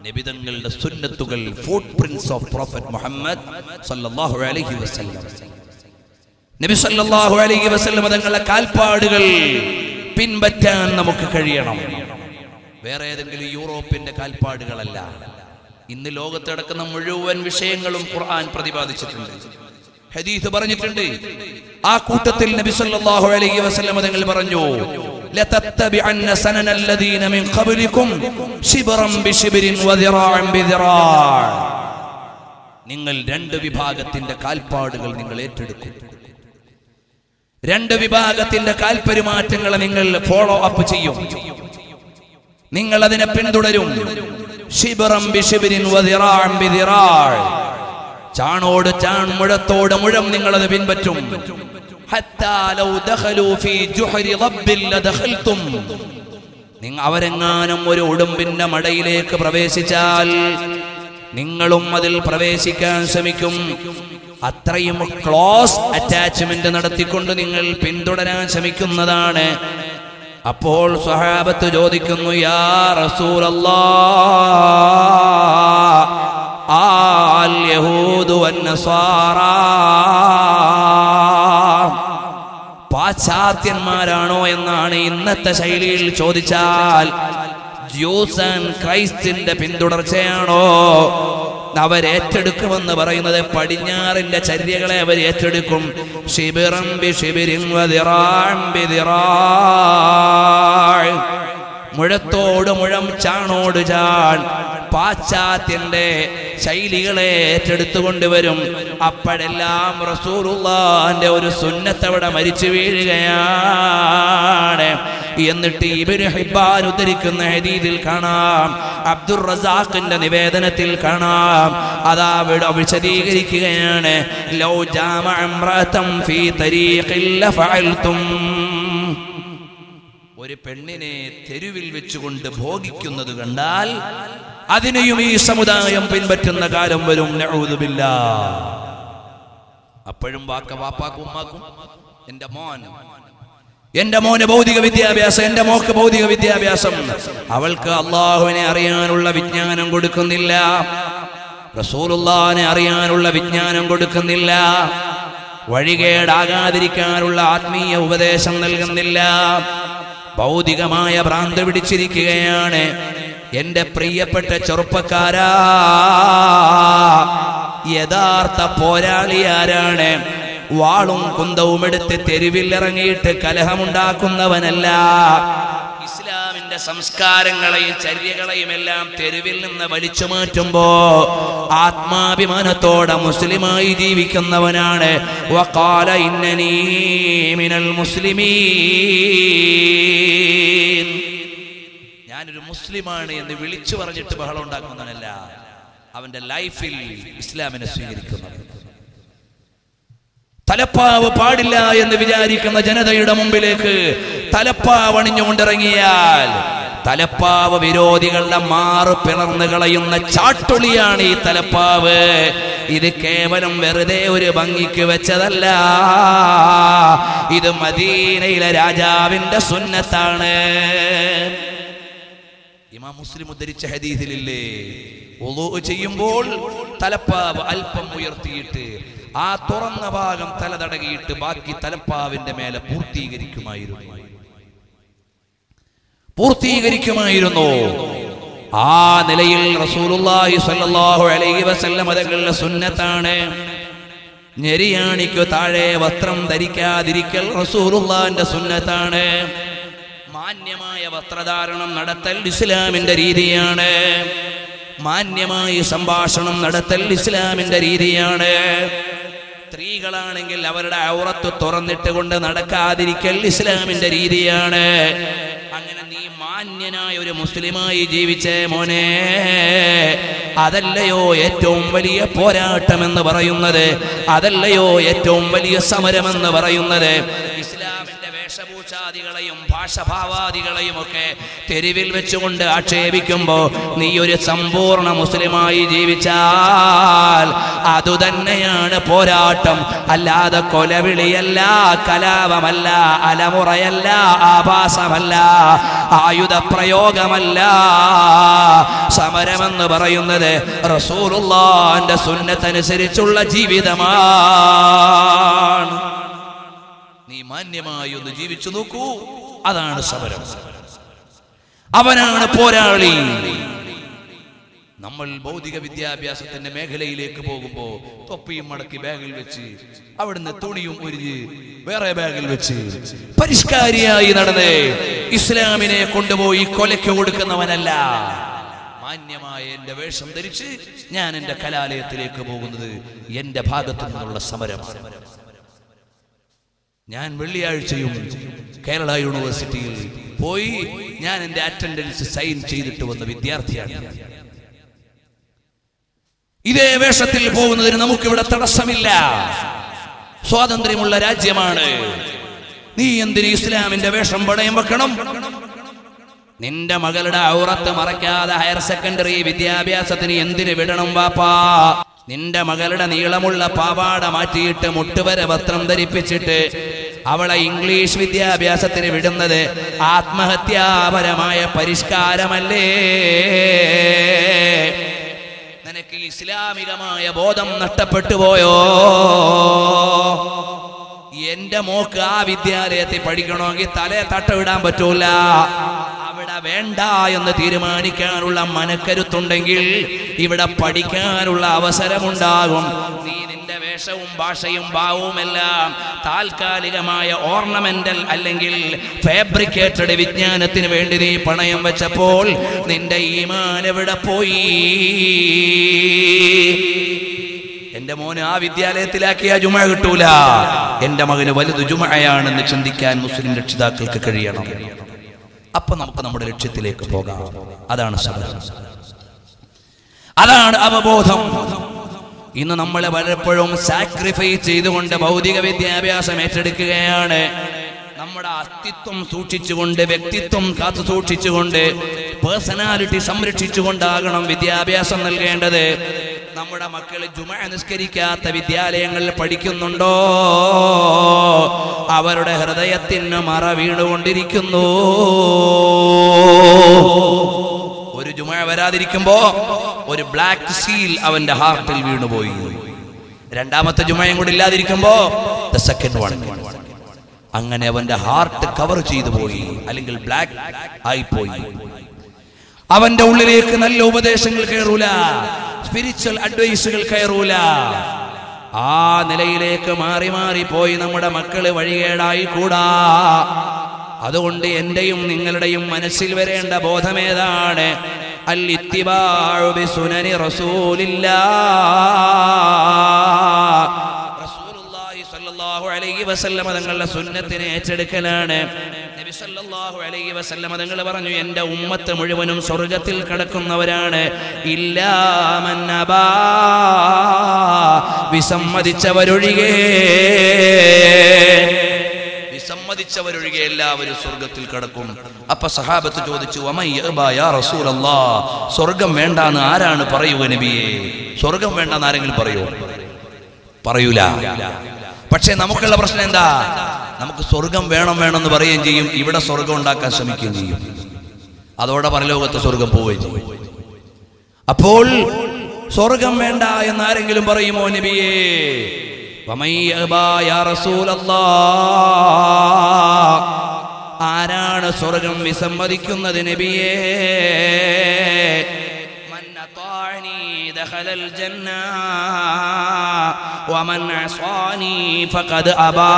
നബിതങ്ങളുടെ സുന്നത്തുകൾ footprints of Prophet Muhammad സല്ലല്ലാഹു അലൈഹി വസല്ലം നബി സല്ലല്ലാഹു അലൈഹി വസല്ലം തങ്ങളുടെ കാൽപ്പാടുകൾ പിൻപറ്റാൻ നമുക്ക് കഴിയണം വേറെ ഏതെങ്കിലും യൂറോപ്പിന്റെ കാൽപ്പാടുകളല്ല ഇന്ന് ലോകത്ത് നടക്കുന്ന മുഴുവൻ വിഷയങ്ങളും ഖുർആൻ പ്രതിപാദിച്ചിട്ടുണ്ട് ഹദീസ് പറഞ്ഞിട്ടുണ്ട് ആ കൂട്ടത്തിൽ നബി സല്ലല്ലാഹു അലൈഹി വസല്ലം തങ്ങൾ പറഞ്ഞു ലതത്തബിഅന്ന സനന الذين من قبلكم ശിബ്റൻ ബിശിബ്രിൻ വദിറാഅൻ ബിദിറാഅ നിങ്ങൾ രണ്ട് വിഭാഗത്തിന്റെ കാൽപ്പാടുകൾ നിങ്ങൾ ഏറ്റെടുക്കും രണ്ട് വിഭാഗത്തിന്റെ കാൽപെരുമാറ്റങ്ങളെ നിങ്ങൾ ഫോളോ അപ്പ് ചെയ്യും നിങ്ങൾ അതിനെ പിന്തുടരും ശിബറം ബിശിബിരിൻ വദിറാഅൻ ബിദിറാഅ. ചാണോട് ചാൺ മുഴത്തോട് മുഴം നിങ്ങൾ അത് പിൻപറ്റും ഹത്താ ലൗ ദഖലൂ ഫീ ജുഹരി റബ്ബിൽ ലദഖൽതും. നിങ്ങ അവരെങ്ങാനും ഒരു ഉടുമ്പിന്റെ മടയിലേക്ക് പ്രവേശിച്ചാൽ നിങ്ങളും അതിൽ പ്രവേശിക്കാൻ ശ്രമിക്കും അത്രയും ക്ലോസ് അറ്റാച്ച്മെന്റ് നടത്തിക്കൊണ്ട് നിങ്ങൾ പിന്തുടരാൻ ശ്രമിക്കുന്നതാണ് അപ്പോൾ സ്വഹാബത്ത് ചോദിക്കുന്നു യാ റസൂലല്ലാ ആൽ യഹൂദു വന്നസാറാ പാശ്ചാത്യന്മാരാണോ എന്നാണ് ഇന്നത്തെ ശൈലിയിൽ ചോദിച്ചാൽ ജ്യൂസ് ആൻഡ് ക്രൈസ്റ്റിന്റെ പിന്തുടർച്ചയാണോ അവരേറ്റെടുക്കുമെന്ന് പറയുന്നത് പടിഞ്ഞാറിന്റെ ചര്യകളെ അവർ ഏറ്റെടുക്കും ശിബിറം ബി ശിബിരിൻ വദിറാം ബിദിറാ മുഴത്തോട് മുഴം ചാണോട് ചാൺ പാശ്ചാത്യന്റെ ശൈലികളെ ഏറ്റെടുത്തുകൊണ്ടുവരും അപ്പോഴെല്ലാം റസൂലുള്ളാന്റെ ഒരു സുന്നത്തവിടെ മരിച്ചു വീഴുകയാണ് എന്നിട്ട് ഇബിന് ഹിബ്ബാൻ ഉദ്ധരിക്കുന്ന ഹദീദിൽ കാണാം അബ്ദുർ റസാഖിന്റെ നിവേദനത്തിൽ കാണാം അതാ ഇവിടെ വിശദീകരിക്കുകയാണ് ലൗ ജാമ ഇംറഅതൻ ഫീ തരീഖിൽ ലഫഅൽതും ഒരു പെണ്ണിനെ തെരുവിൽ വെച്ചുകൊണ്ട് ഭോഗിക്കുന്നത് കണ്ടാൽ അതിനെയും ഈ സമുദായം പിൻപറ്റുന്ന കാലം വരും നഊദുബില്ല അപ്പോഴും വാക്ക വാപ്പാക്കും ഉമ്മാക്കും എന്റെ മോൻ എന്റെ മോന് ഭൗതിക വിദ്യാഭ്യാസം എന്റെ മോക്ക് ഭൗതിക വിദ്യാഭ്യാസം അവൾക്ക് അള്ളാഹുവിനെ അറിയാനുള്ള വിജ്ഞാനം കൊടുക്കുന്നില്ല റസൂലുള്ളാനെ അറിയാനുള്ള വിജ്ഞാനം കൊടുക്കുന്നില്ല വഴികേടാകാതിരിക്കാനുള്ള ആത്മീയ ഉപദേശം നൽകുന്നില്ല ഭൗതികമായ ഭ്രാന്ത് പിടിച്ചിരിക്കുകയാണ് എന്റെ പ്രിയപ്പെട്ട ചെറുപ്പക്കാരാ യഥാർത്ഥ പോരാളി ആരാണ് വാളും കുന്തവും എടുത്ത് തെരുവിൽ ഇറങ്ങിയിട്ട് കലഹമുണ്ടാക്കുന്നവനല്ല ഇസ്ലാമിന്റെ സംസ്കാരങ്ങളെയും ചര്യകളെയും എല്ലാം തെരുവിൽ നിന്ന് വലിച്ചു മാറ്റുമ്പോ ആത്മാഭിമാനത്തോടെ മുസ്ലിമായി ജീവിക്കുന്നവനാണ് വഖാല ഇന്നനീ മിനൽ മുസ്ലിമീൻ ഞാനൊരു മുസ്ലിമാണ് എന്ന് വിളിച്ചു പറഞ്ഞിട്ട് ബഹളം ഉണ്ടാക്കുന്നവനല്ല അവന്റെ ലൈഫിൽ ഇസ്ലാമിനെ സ്വീകരിക്കുന്നു തലപ്പാവ് പാടില്ല എന്ന് വിചാരിക്കുന്ന ജനതയുടെ മുമ്പിലേക്ക് തലപ്പാവ് അണിഞ്ഞുകൊണ്ടിറങ്ങിയാൽ തലപ്പാവ് വിരോധികളുടെ മാറ് പിളർന്നു കളയുന്ന ചാട്ടുളിയാണ് ഈ തലപ്പാവ് ഇത് കേവലം വെറുതെ ഒരു ഭംഗിക്ക് വെച്ചതല്ല ഇത് മദീനയിലെ രാജാവിന്റെ സുന്നത്താണ് ഇമാം മുസ്ലിം ഉദ്ധരിച്ച ഹദീസിലില്ലേ ഒളു ചെയ്യുമ്പോൾ തലപ്പാവ് അല്പം ഉയർത്തിയിട്ട് ആ തുറന്ന ഭാഗം തല തടകിയിട്ട് ബാക്കി തലപ്പാവിന്റെ മേലെ പൂർത്തീകരിക്കുമായിരുന്നു പൂർത്തീകരിക്കുമായിരുന്നു ആ നിലയിൽ റസൂലുള്ളാഹി സ്വല്ലല്ലാഹു അലൈഹി വസല്ലം തങ്ങളുടെ സുന്നത്താണ് ഞെരിയാണിക്കു താഴെ വസ്ത്രം ധരിക്കാതിരിക്കൽ റസൂലുള്ളാന്റെ സുന്നത്താണ് മാന്യമായ വസ്ത്രധാരണം നടത്തൽ ഇസ്ലാമിന്റെ രീതിയാണ് മാന്യമായി സംഭാഷണം നടത്തൽ ഇസ്ലാമിന്റെ രീതിയാണ് സ്ത്രീകളാണെങ്കിൽ അവരുടെ ഔറത്ത് തുറന്നിട്ട് കൊണ്ട് നടക്കാതിരിക്കൽ ഇസ്ലാമിന്റെ രീതിയാണ് അങ്ങനെ നീ മാന്യനായ ഒരു മുസ്ലിമായി ജീവിച്ചേ മോനെ അതല്ലയോ ഏറ്റവും വലിയ പോരാട്ടം എന്ന് പറയുന്നത് അതല്ലയോ ഏറ്റവും വലിയ സമരം എന്ന് പറയുന്നത് ഇസ്ലാമിന്റെ വേഷഭൂഷാദികളെയും ഭാഷ ഭാഷഭാവാദികളെയും ഒക്കെ തെരുവിൽ വെച്ചുകൊണ്ട് ആക്ഷേപിക്കുമ്പോ നീ ഒരു സമ്പൂർണ്ണ മുസ്ലിമായി ജീവിച്ചാൽ അതുതന്നെയാണ് പോരാട്ടം അല്ലാതെ കൊലവിളിയല്ല കലാപമല്ല അലമുറയല്ല ആഭാസമല്ല ആയുധ പ്രയോഗമല്ല സമരമെന്ന് പറയുന്നത് റസൂലുള്ളാന്റെ സുന്നത്തനുസരിച്ചുള്ള ജീവിതമാണ് നീ മാന്യമായി ഒന്ന് ജീവിച്ചു നോക്കൂ അതാണ് സമരം അവനാണ് പോരാളി നമ്മൾ ഭൗതിക വിദ്യാഭ്യാസത്തിന്റെ മേഖലയിലേക്ക് പോകുമ്പോ തൊപ്പിയും മടക്കി ബാഗിൽ വെച്ച് അവിടുന്ന് തുണിയും ഉരിഞ്ഞ് വേറെ ബാഗിൽ വെച്ച് പരിഷ്കാരിയായി നടന്ന് ഇസ്ലാമിനെ കൊണ്ടുപോയി കൊലയ്ക്ക് കൊടുക്കുന്നവനല്ല മാന്യമായ എന്റെ വേഷം ധരിച്ച് ഞാൻ എന്റെ കലാലയത്തിലേക്ക് പോകുന്നത് എന്റെ ഭാഗത്തു നിന്നുള്ള സമരമാണ് ഞാൻ വെള്ളിയാഴ്ചയും കേരള യൂണിവേഴ്സിറ്റിയിൽ പോയി ഞാൻ എന്റെ അറ്റൻഡൻസ് സൈൻ ചെയ്തിട്ട് വന്ന വിദ്യാർത്ഥിയാണ് ഞാൻ. ഇതേ വേഷത്തിൽ പോകുന്നതിന് നമുക്കിവിടെ തടസ്സമില്ല സ്വാതന്ത്ര്യമുള്ള രാജ്യമാണ് നീ എന്തിന് ഇസ്ലാമിന്റെ വേഷം പണയം വെക്കണം നിന്റെ മകളുടെ ഔറത്ത് മറയ്ക്കാതെ ഹയർ സെക്കൻഡറി വിദ്യാഭ്യാസത്തിന് എന്തിന് വിടണം വാപ്പാ നിന്റെ മകളുടെ നീളമുള്ള പാവാട മാറ്റിയിട്ട് മുട്ടുവര വസ്ത്രം ധരിപ്പിച്ചിട്ട് അവളെ ഇംഗ്ലീഷ് വിദ്യാഭ്യാസത്തിന് വിടുന്നത് ആത്മഹത്യാപരമായ പരിഷ്കാരമല്ലേ നിനക്ക് ഇസ്ലാമികമായ ബോധം നഷ്ടപ്പെട്ടു പോയോ എന്റെ മോക്ക് ആ വിദ്യാലയത്തിൽ പഠിക്കണമെങ്കിൽ തലേ തട്ടവിടാൻ പറ്റൂല അവിടെ വേണ്ട എന്ന് തീരുമാനിക്കാനുള്ള മനക്കരുത്തുണ്ടെങ്കിൽ ഇവിടെ പഠിക്കാനുള്ള അവസരമുണ്ടാകും നീ നിന്റെ വേഷവും ഭാഷയും ഭാവവും എല്ലാം താൽക്കാലികമായ ഓർണമെന്റൽ അല്ലെങ്കിൽ ഫാബ്രിക്കേറ്റഡ് വിജ്ഞാനത്തിന് വേണ്ടി നീ പണയം വെച്ചപ്പോൾ നിന്റെ ഈമാൻ എവിടെ പോയി എന്റെ മോന് ആ വിദ്യാലയത്തിലാക്കിയ ജുമ കിട്ടൂല എന്റെ മകന് വലുത് ജുമയാണെന്ന് ചിന്തിക്കാൻ മുസ്ലിം രക്ഷിതാക്കൾക്ക് കഴിയണം അപ്പൊ നമുക്ക് നമ്മുടെ ലക്ഷ്യത്തിലേക്ക് പോകാം അതാണ് സമരം അതാണ് അവബോധം ഇന്ന് നമ്മളെ പലപ്പോഴും സാക്രിഫൈസ് ചെയ്തുകൊണ്ട് ഭൗതിക വിദ്യാഭ്യാസം ഏറ്റെടുക്കുകയാണ് നമ്മുടെ അസ്തിത്വം സൂക്ഷിച്ചുകൊണ്ട് വ്യക്തിത്വം കാത്തു സൂക്ഷിച്ചുകൊണ്ട് പേഴ്സണാലിറ്റി സംരക്ഷിച്ചുകൊണ്ടാകണം വിദ്യാഭ്യാസം നൽകേണ്ടത് നമ്മുടെ മക്കൾ ജുമ നിസ്കരിക്കാത്ത വിദ്യാലയങ്ങളിൽ പഠിക്കുന്നുണ്ടോ അവരുടെ ഹൃദയത്തിന് മറ വീണുകൊണ്ടിരിക്കുന്നു ഒരു ജുമ വരാതിരിക്കുമ്പോ ഒരു ബ്ലാക്ക് സീൽ അവന്റെ ഹാർട്ടിൽ വീണുപോയി രണ്ടാമത്തെ ജുമയും കൂടി ഇല്ലാതിരിക്കുമ്പോ ദ സെക്കൻഡ് വൺ അങ്ങനെ അവന്റെ ഹാർട്ട് കവർ ചെയ്തു പോയി അല്ലെങ്കിൽ ബ്ലാക്ക് ആയിപ്പോയി അവന്റെ ഉള്ളിലേക്ക് നല്ല ഉപദേശങ്ങൾ കയറൂല സ്പിരിച്വൽ അഡ്വൈസുകൾ കയറൂല ആ നിലയിലേക്ക് മാറി മാറി പോയി നമ്മുടെ മക്കള് വഴികേടായി കൂടാ അതുകൊണ്ട് എന്റെയും നിങ്ങളുടെയും മനസ്സിൽ വരേണ്ട ബോധമേതാണ് അൽ ഇത്തിബാഉ ബിസുനനി റസൂലില്ലാ റസൂലുള്ളാഹി സ്വല്ലല്ലാഹു അലൈഹി വസല്ലമ തങ്ങളുടെ സുന്നത്തിനെ ഏറ്റെടുക്കലാണ് നബി സല്ലല്ലാഹു അലൈഹി വസല്ലമ തങ്ങൾ പറഞ്ഞു എൻ്റെ ഉമ്മത്ത് മുഴുവനും സ്വർഗത്തിൽ കിടക്കുന്നവരാണ് ഇല്ലാമൻ അബാ വിസമ്മതിച്ചവരൊഴികെ വിസമ്മതിച്ചവരൊഴികെ എല്ലാവരും സ്വർഗത്തിൽ കിടക്കും അപ്പൊ സഹാബത്ത് ചോദിച്ചു "വമൻ യഅബാ യാ റസൂലല്ലാ സ്വർഗം വേണ്ടാന്ന് ആരാണ് പറയുക നബിയെ സ്വർഗം വേണ്ടെന്ന് ആരെങ്കിലും പറയുമോ പറയൂല പക്ഷെ നമുക്കുള്ള പ്രശ്നം എന്താ നമുക്ക് സ്വർഗം വേണം വേണമെന്ന് പറയുകയും ചെയ്യും ഇവിടെ സ്വർഗം ഉണ്ടാക്കാൻ ശ്രമിക്കുകയും ചെയ്യും അതോടെ പരലോകത്ത് സ്വർഗം പോവുകയും ചെയ്യും അപ്പോൾ സ്വർഗം വേണ്ട എന്ന് ആരെങ്കിലും പറയുമോ നബിയേ വമൻ യഅബാ യാ റസൂലല്ലാ. ആരാണ് സ്വർഗം വിസമ്മതിക്കുന്നത് നബിയേ من أطاعني دخل الجنة ومن عصاني فقد أبى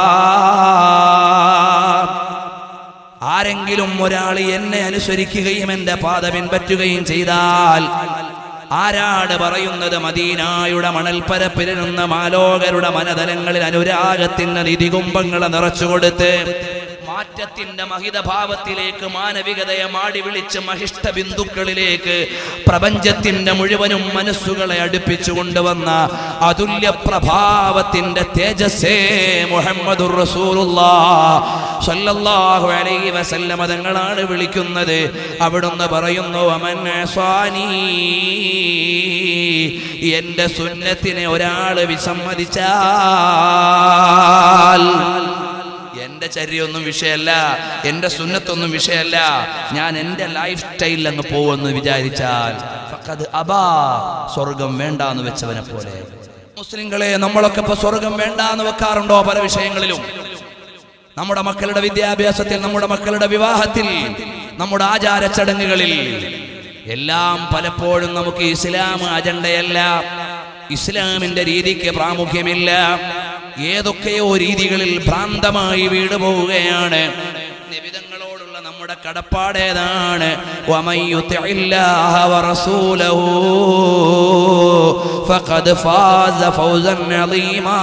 ആരെങ്കിലും ഒരാൾ എന്നെ അനുസരിക്കുകയും എന്റെ പാത പിൻപറ്റുകയും ചെയ്താൽ ആരാണ് പറയുന്നത് മദീനായുടെ മണൽപ്പരപ്പിലിരുന്ന മാലോകരുടെ മനതലങ്ങളിൽ അനുരാഗത്തിന്റെ നിധികുംഭങ്ങളെ നിറച്ചുകൊടുത്ത് മാറ്റത്തിന്റെ മഹിതഭാവത്തിലേക്ക് മാനവികതയെ മാടി വിളിച്ച് മഹിഷ്ട ബിന്ദുക്കളിലേക്ക് പ്രപഞ്ചത്തിന്റെ മുഴുവനും മനസ്സുകളെ അടുപ്പിച്ചു കൊണ്ടുവന്ന അതുല്യ പ്രഭാവത്തിന്റെ തേജസ്സേ മുഹമ്മദുർ റസൂലുള്ള സല്ലല്ലാഹു അലൈഹി വസല്ലമ തങ്ങളാണ് വിളിക്കുന്നത് അവിടുന്ന് പറയുന്നു അമൻ അസ്വാനീ എന്റെ സുന്നത്തിനെ ഒരാൾ വിസമ്മതിച്ചാൽ എന്റെ ചര്യൊന്നും വിഷയമല്ല എന്റെ സുന്നത്തൊന്നും വിഷയമല്ല ഞാൻ എന്റെ ലൈഫ് സ്റ്റൈലിൽ അങ്ങ് പോവെന്ന് വിചാരിച്ചാൽ ഫഖദ് അബാ സ്വർഗം വേണ്ടാന്ന് വെച്ചവനെ പോലെ മുസ്ലിങ്ങളെ നമ്മളൊക്കെ ഇപ്പൊ സ്വർഗം വേണ്ടാന്ന് വെക്കാറുണ്ടോ പല വിഷയങ്ങളിലും നമ്മുടെ മക്കളുടെ വിദ്യാഭ്യാസത്തിൽ നമ്മുടെ മക്കളുടെ വിവാഹത്തിൽ നമ്മുടെ ആചാര ചടങ്ങുകളിൽ എല്ലാം പലപ്പോഴും നമുക്ക് ഇസ്ലാം അജണ്ടയല്ല ഇസ്ലാമിന്റെ രീതിക്ക് പ്രാമുഖ്യമില്ല ഏതൊക്കെയോ രീതികളിൽ ഭ്രാന്തമായി വീട് പോവുകയാണ് നിബിതങ്ങളോടുള്ള നമ്മുടെ കടപ്പാടേതാണ് وَمَن يُطِعِ اللَّهَ وَرَسُولَهُ فَقَدْ فَازَ فَوْزًا عَظِيمًا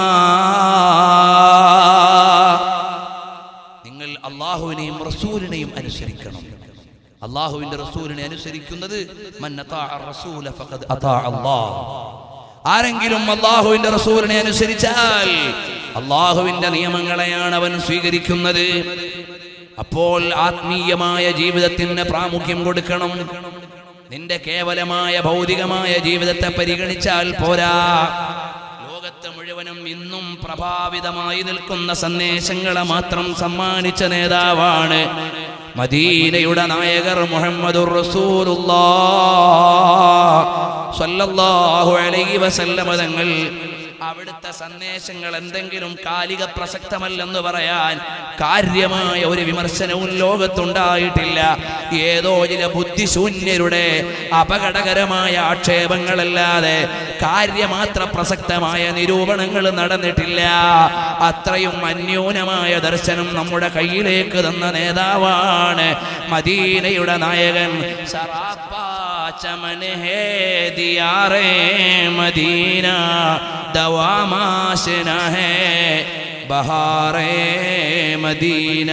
നിങ്ങൾ അള്ളാഹുവിനെയും റസൂലിനെയും അനുസരിക്കണം അള്ളാഹുവിന്റെ റസൂലിനെ അനുസരിക്കുന്നത് മൻ അതാഅ റസൂല ഫഖദ് അതാഅ അല്ലാഹ് ആരെങ്കിലും അള്ളാഹുവിന്റെ റസൂലിനെ അനുസരിച്ചാൽ അള്ളാഹുവിന്റെ നിയമങ്ങളെയാണ് അവൻ സ്വീകരിക്കുന്നത് അപ്പോൾ ആത്മീയമായ ജീവിതത്തിന് പ്രാമുഖ്യം കൊടുക്കണം നിന്റെ കേവലമായ ഭൗതികമായ ജീവിതത്തെ പരിഗണിച്ചാൽ പോരാ ലോകത്ത് മുഴുവനും ഇന്നും പ്രഭാവിതമായി നിൽക്കുന്ന സന്ദേശങ്ങളെ മാത്രം സമ്മാനിച്ച നേതാവാണ് മദീനയുടെ നായകർ മുഹമ്മദുർ റസൂലുള്ളാഹ് സ്വല്ലല്ലാഹു അലൈഹി വസല്ലമ തങ്ങൾ അവിടുത്തെ സന്ദേശങ്ങൾ എന്തെങ്കിലും കാലിക പ്രസക്തമല്ലെന്ന് പറയാൻ കാര്യമായ ഒരു വിമർശനവും ലോകത്തുണ്ടായിട്ടില്ല ഏതോ ചില ബുദ്ധിശൂന്യരുടെ അപകടകരമായ ആക്ഷേപങ്ങളല്ലാതെ കാര്യമാത്ര പ്രസക്തമായ നിരൂപണങ്ങൾ നടന്നിട്ടില്ല അത്രയും അന്യൂനമായ ദർശനം നമ്മുടെ കയ്യിലേക്ക് തന്ന നേതാവാണ് മദീനയുടെ നായകൻ സറാപ്പാ चमन है दियारे मदीना दवामाशना है बहारे മദീന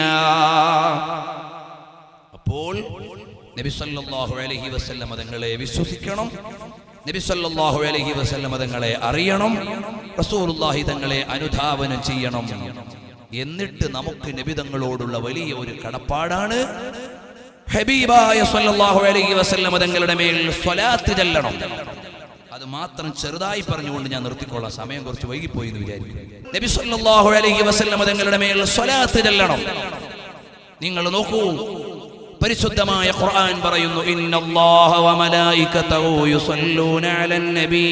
അപ്പോൾ നബി സല്ലല്ലാഹു അലൈഹി വസല്ലം തങ്ങളെ വിശ്വസിക്കണം നബി സല്ലല്ലാഹു അലൈഹി വസല്ലം തങ്ങളെ അറിയണം റസൂലുള്ളാഹി തങ്ങളെ അനുധാവനം ചെയ്യണം എന്നിട്ട് നമുക്ക് നബിതങ്ങളോടുള്ള വലിയ ഒരു കടപ്പാടാണ് ഹബീബായ സല്ലല്ലാഹു അലൈഹി വസല്ലം തങ്ങളുടെ മേൽ സ്വലാത്ത് ചെല്ലണം അത് മാത്രം ചെറുതായി പറഞ്ഞുകൊണ്ട് ഞാൻ നിർത്തിക്കൊള്ളാം സമയം കുറച്ച് വൈകിപ്പോയി എന്ന് വിചാരിക്കും നബി സല്ലല്ലാഹു അലൈഹി വസല്ലം തങ്ങളുടെ മേൽ സ്വലാത്ത് ചെല്ലണം നിങ്ങൾ നോക്കൂ പരിശുദ്ധമായ ഖുർആൻ പറയുന്നു ഇന്നല്ലാഹ വമലായികതഹു യുസല്ലൂന അലൻ നബീ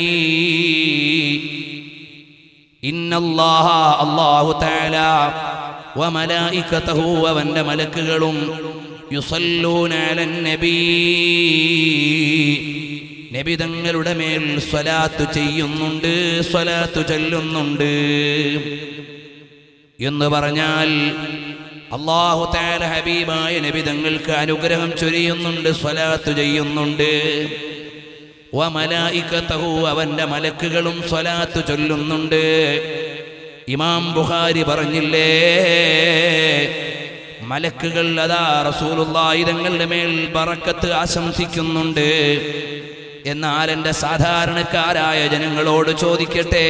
ഇന്നല്ലാഹ അല്ലാഹു തആല വമലായികതഹു അവന്റെ മലക്കുകളും യുസല്ലൂന അലൻ നബീ നബി തങ്ങളുടെ മേൽ സ്വലാത്ത് ചെയ്യുന്നുണ്ട് സ്വലാത്ത് ചൊല്ലുന്നുണ്ട് എന്ന് പറഞ്ഞാൽ അള്ളാഹു താല ഹബീബായ നബി തങ്ങൾക്ക് അനുഗ്രഹം ചൊരിയുന്നുണ്ട് സ്വലാത്ത് ചെയ്യുന്നുണ്ട് വമലായികതഹു അവന്റെ മലക്കുകളും സ്വലാത്ത് ചൊല്ലുന്നുണ്ട് ഇമാം ബുഖാരി പറഞ്ഞില്ലേ മലക്കുകൾ അതാ റസൂലുള്ളാഹി തങ്ങളുടെ മേൽ ബറക്കത്ത് ആശംസിക്കുന്നുണ്ട് എന്നാൽ എൻ്റെ സാധാരണക്കാരായ ജനങ്ങളോട് ചോദിക്കട്ടെ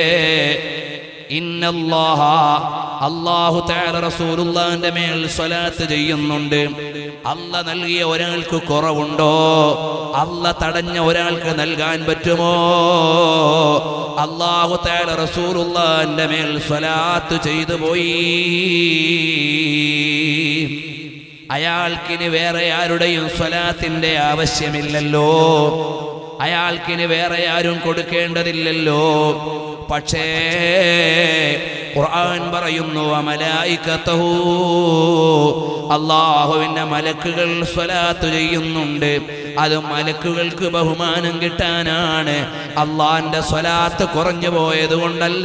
ഇന്നല്ലാഹ അള്ളാഹു തആല റസൂലുള്ളാഹിന്റെ മേൽ സ്വലാത്ത് ചെയ്യുന്നുണ്ട് അല്ല നൽകിയ ഒരാൾക്ക് കുറവുണ്ടോ അല്ല തടഞ്ഞ ഒരാൾക്ക് നൽകാൻ പറ്റുമോ അള്ളാഹു തആല റസൂലുള്ളാഹിന്റെ മേൽ സ്വലാത്ത് ചെയ്തു പോയി അയാൾക്കിനി വേറെ ആരുടെയും സ്വലാത്തിന്റെ ആവശ്യമില്ലല്ലോ അയാൾക്കിനി വേറെ ആരും കൊടുക്കേണ്ടതില്ലല്ലോ പക്ഷേ ഖുർആൻ പറയുന്നു അമലായിക്കത്തഹു അള്ളാഹുവിന്റെ മലക്കുകൾ സ്വലാത്ത് ചെയ്യുന്നുണ്ട് അത് മലക്കുകൾക്ക് ബഹുമാനം കിട്ടാനാണ് അള്ളാന്റെ സ്വലാത്ത് കുറഞ്ഞു പോയത് കൊണ്ടല്ല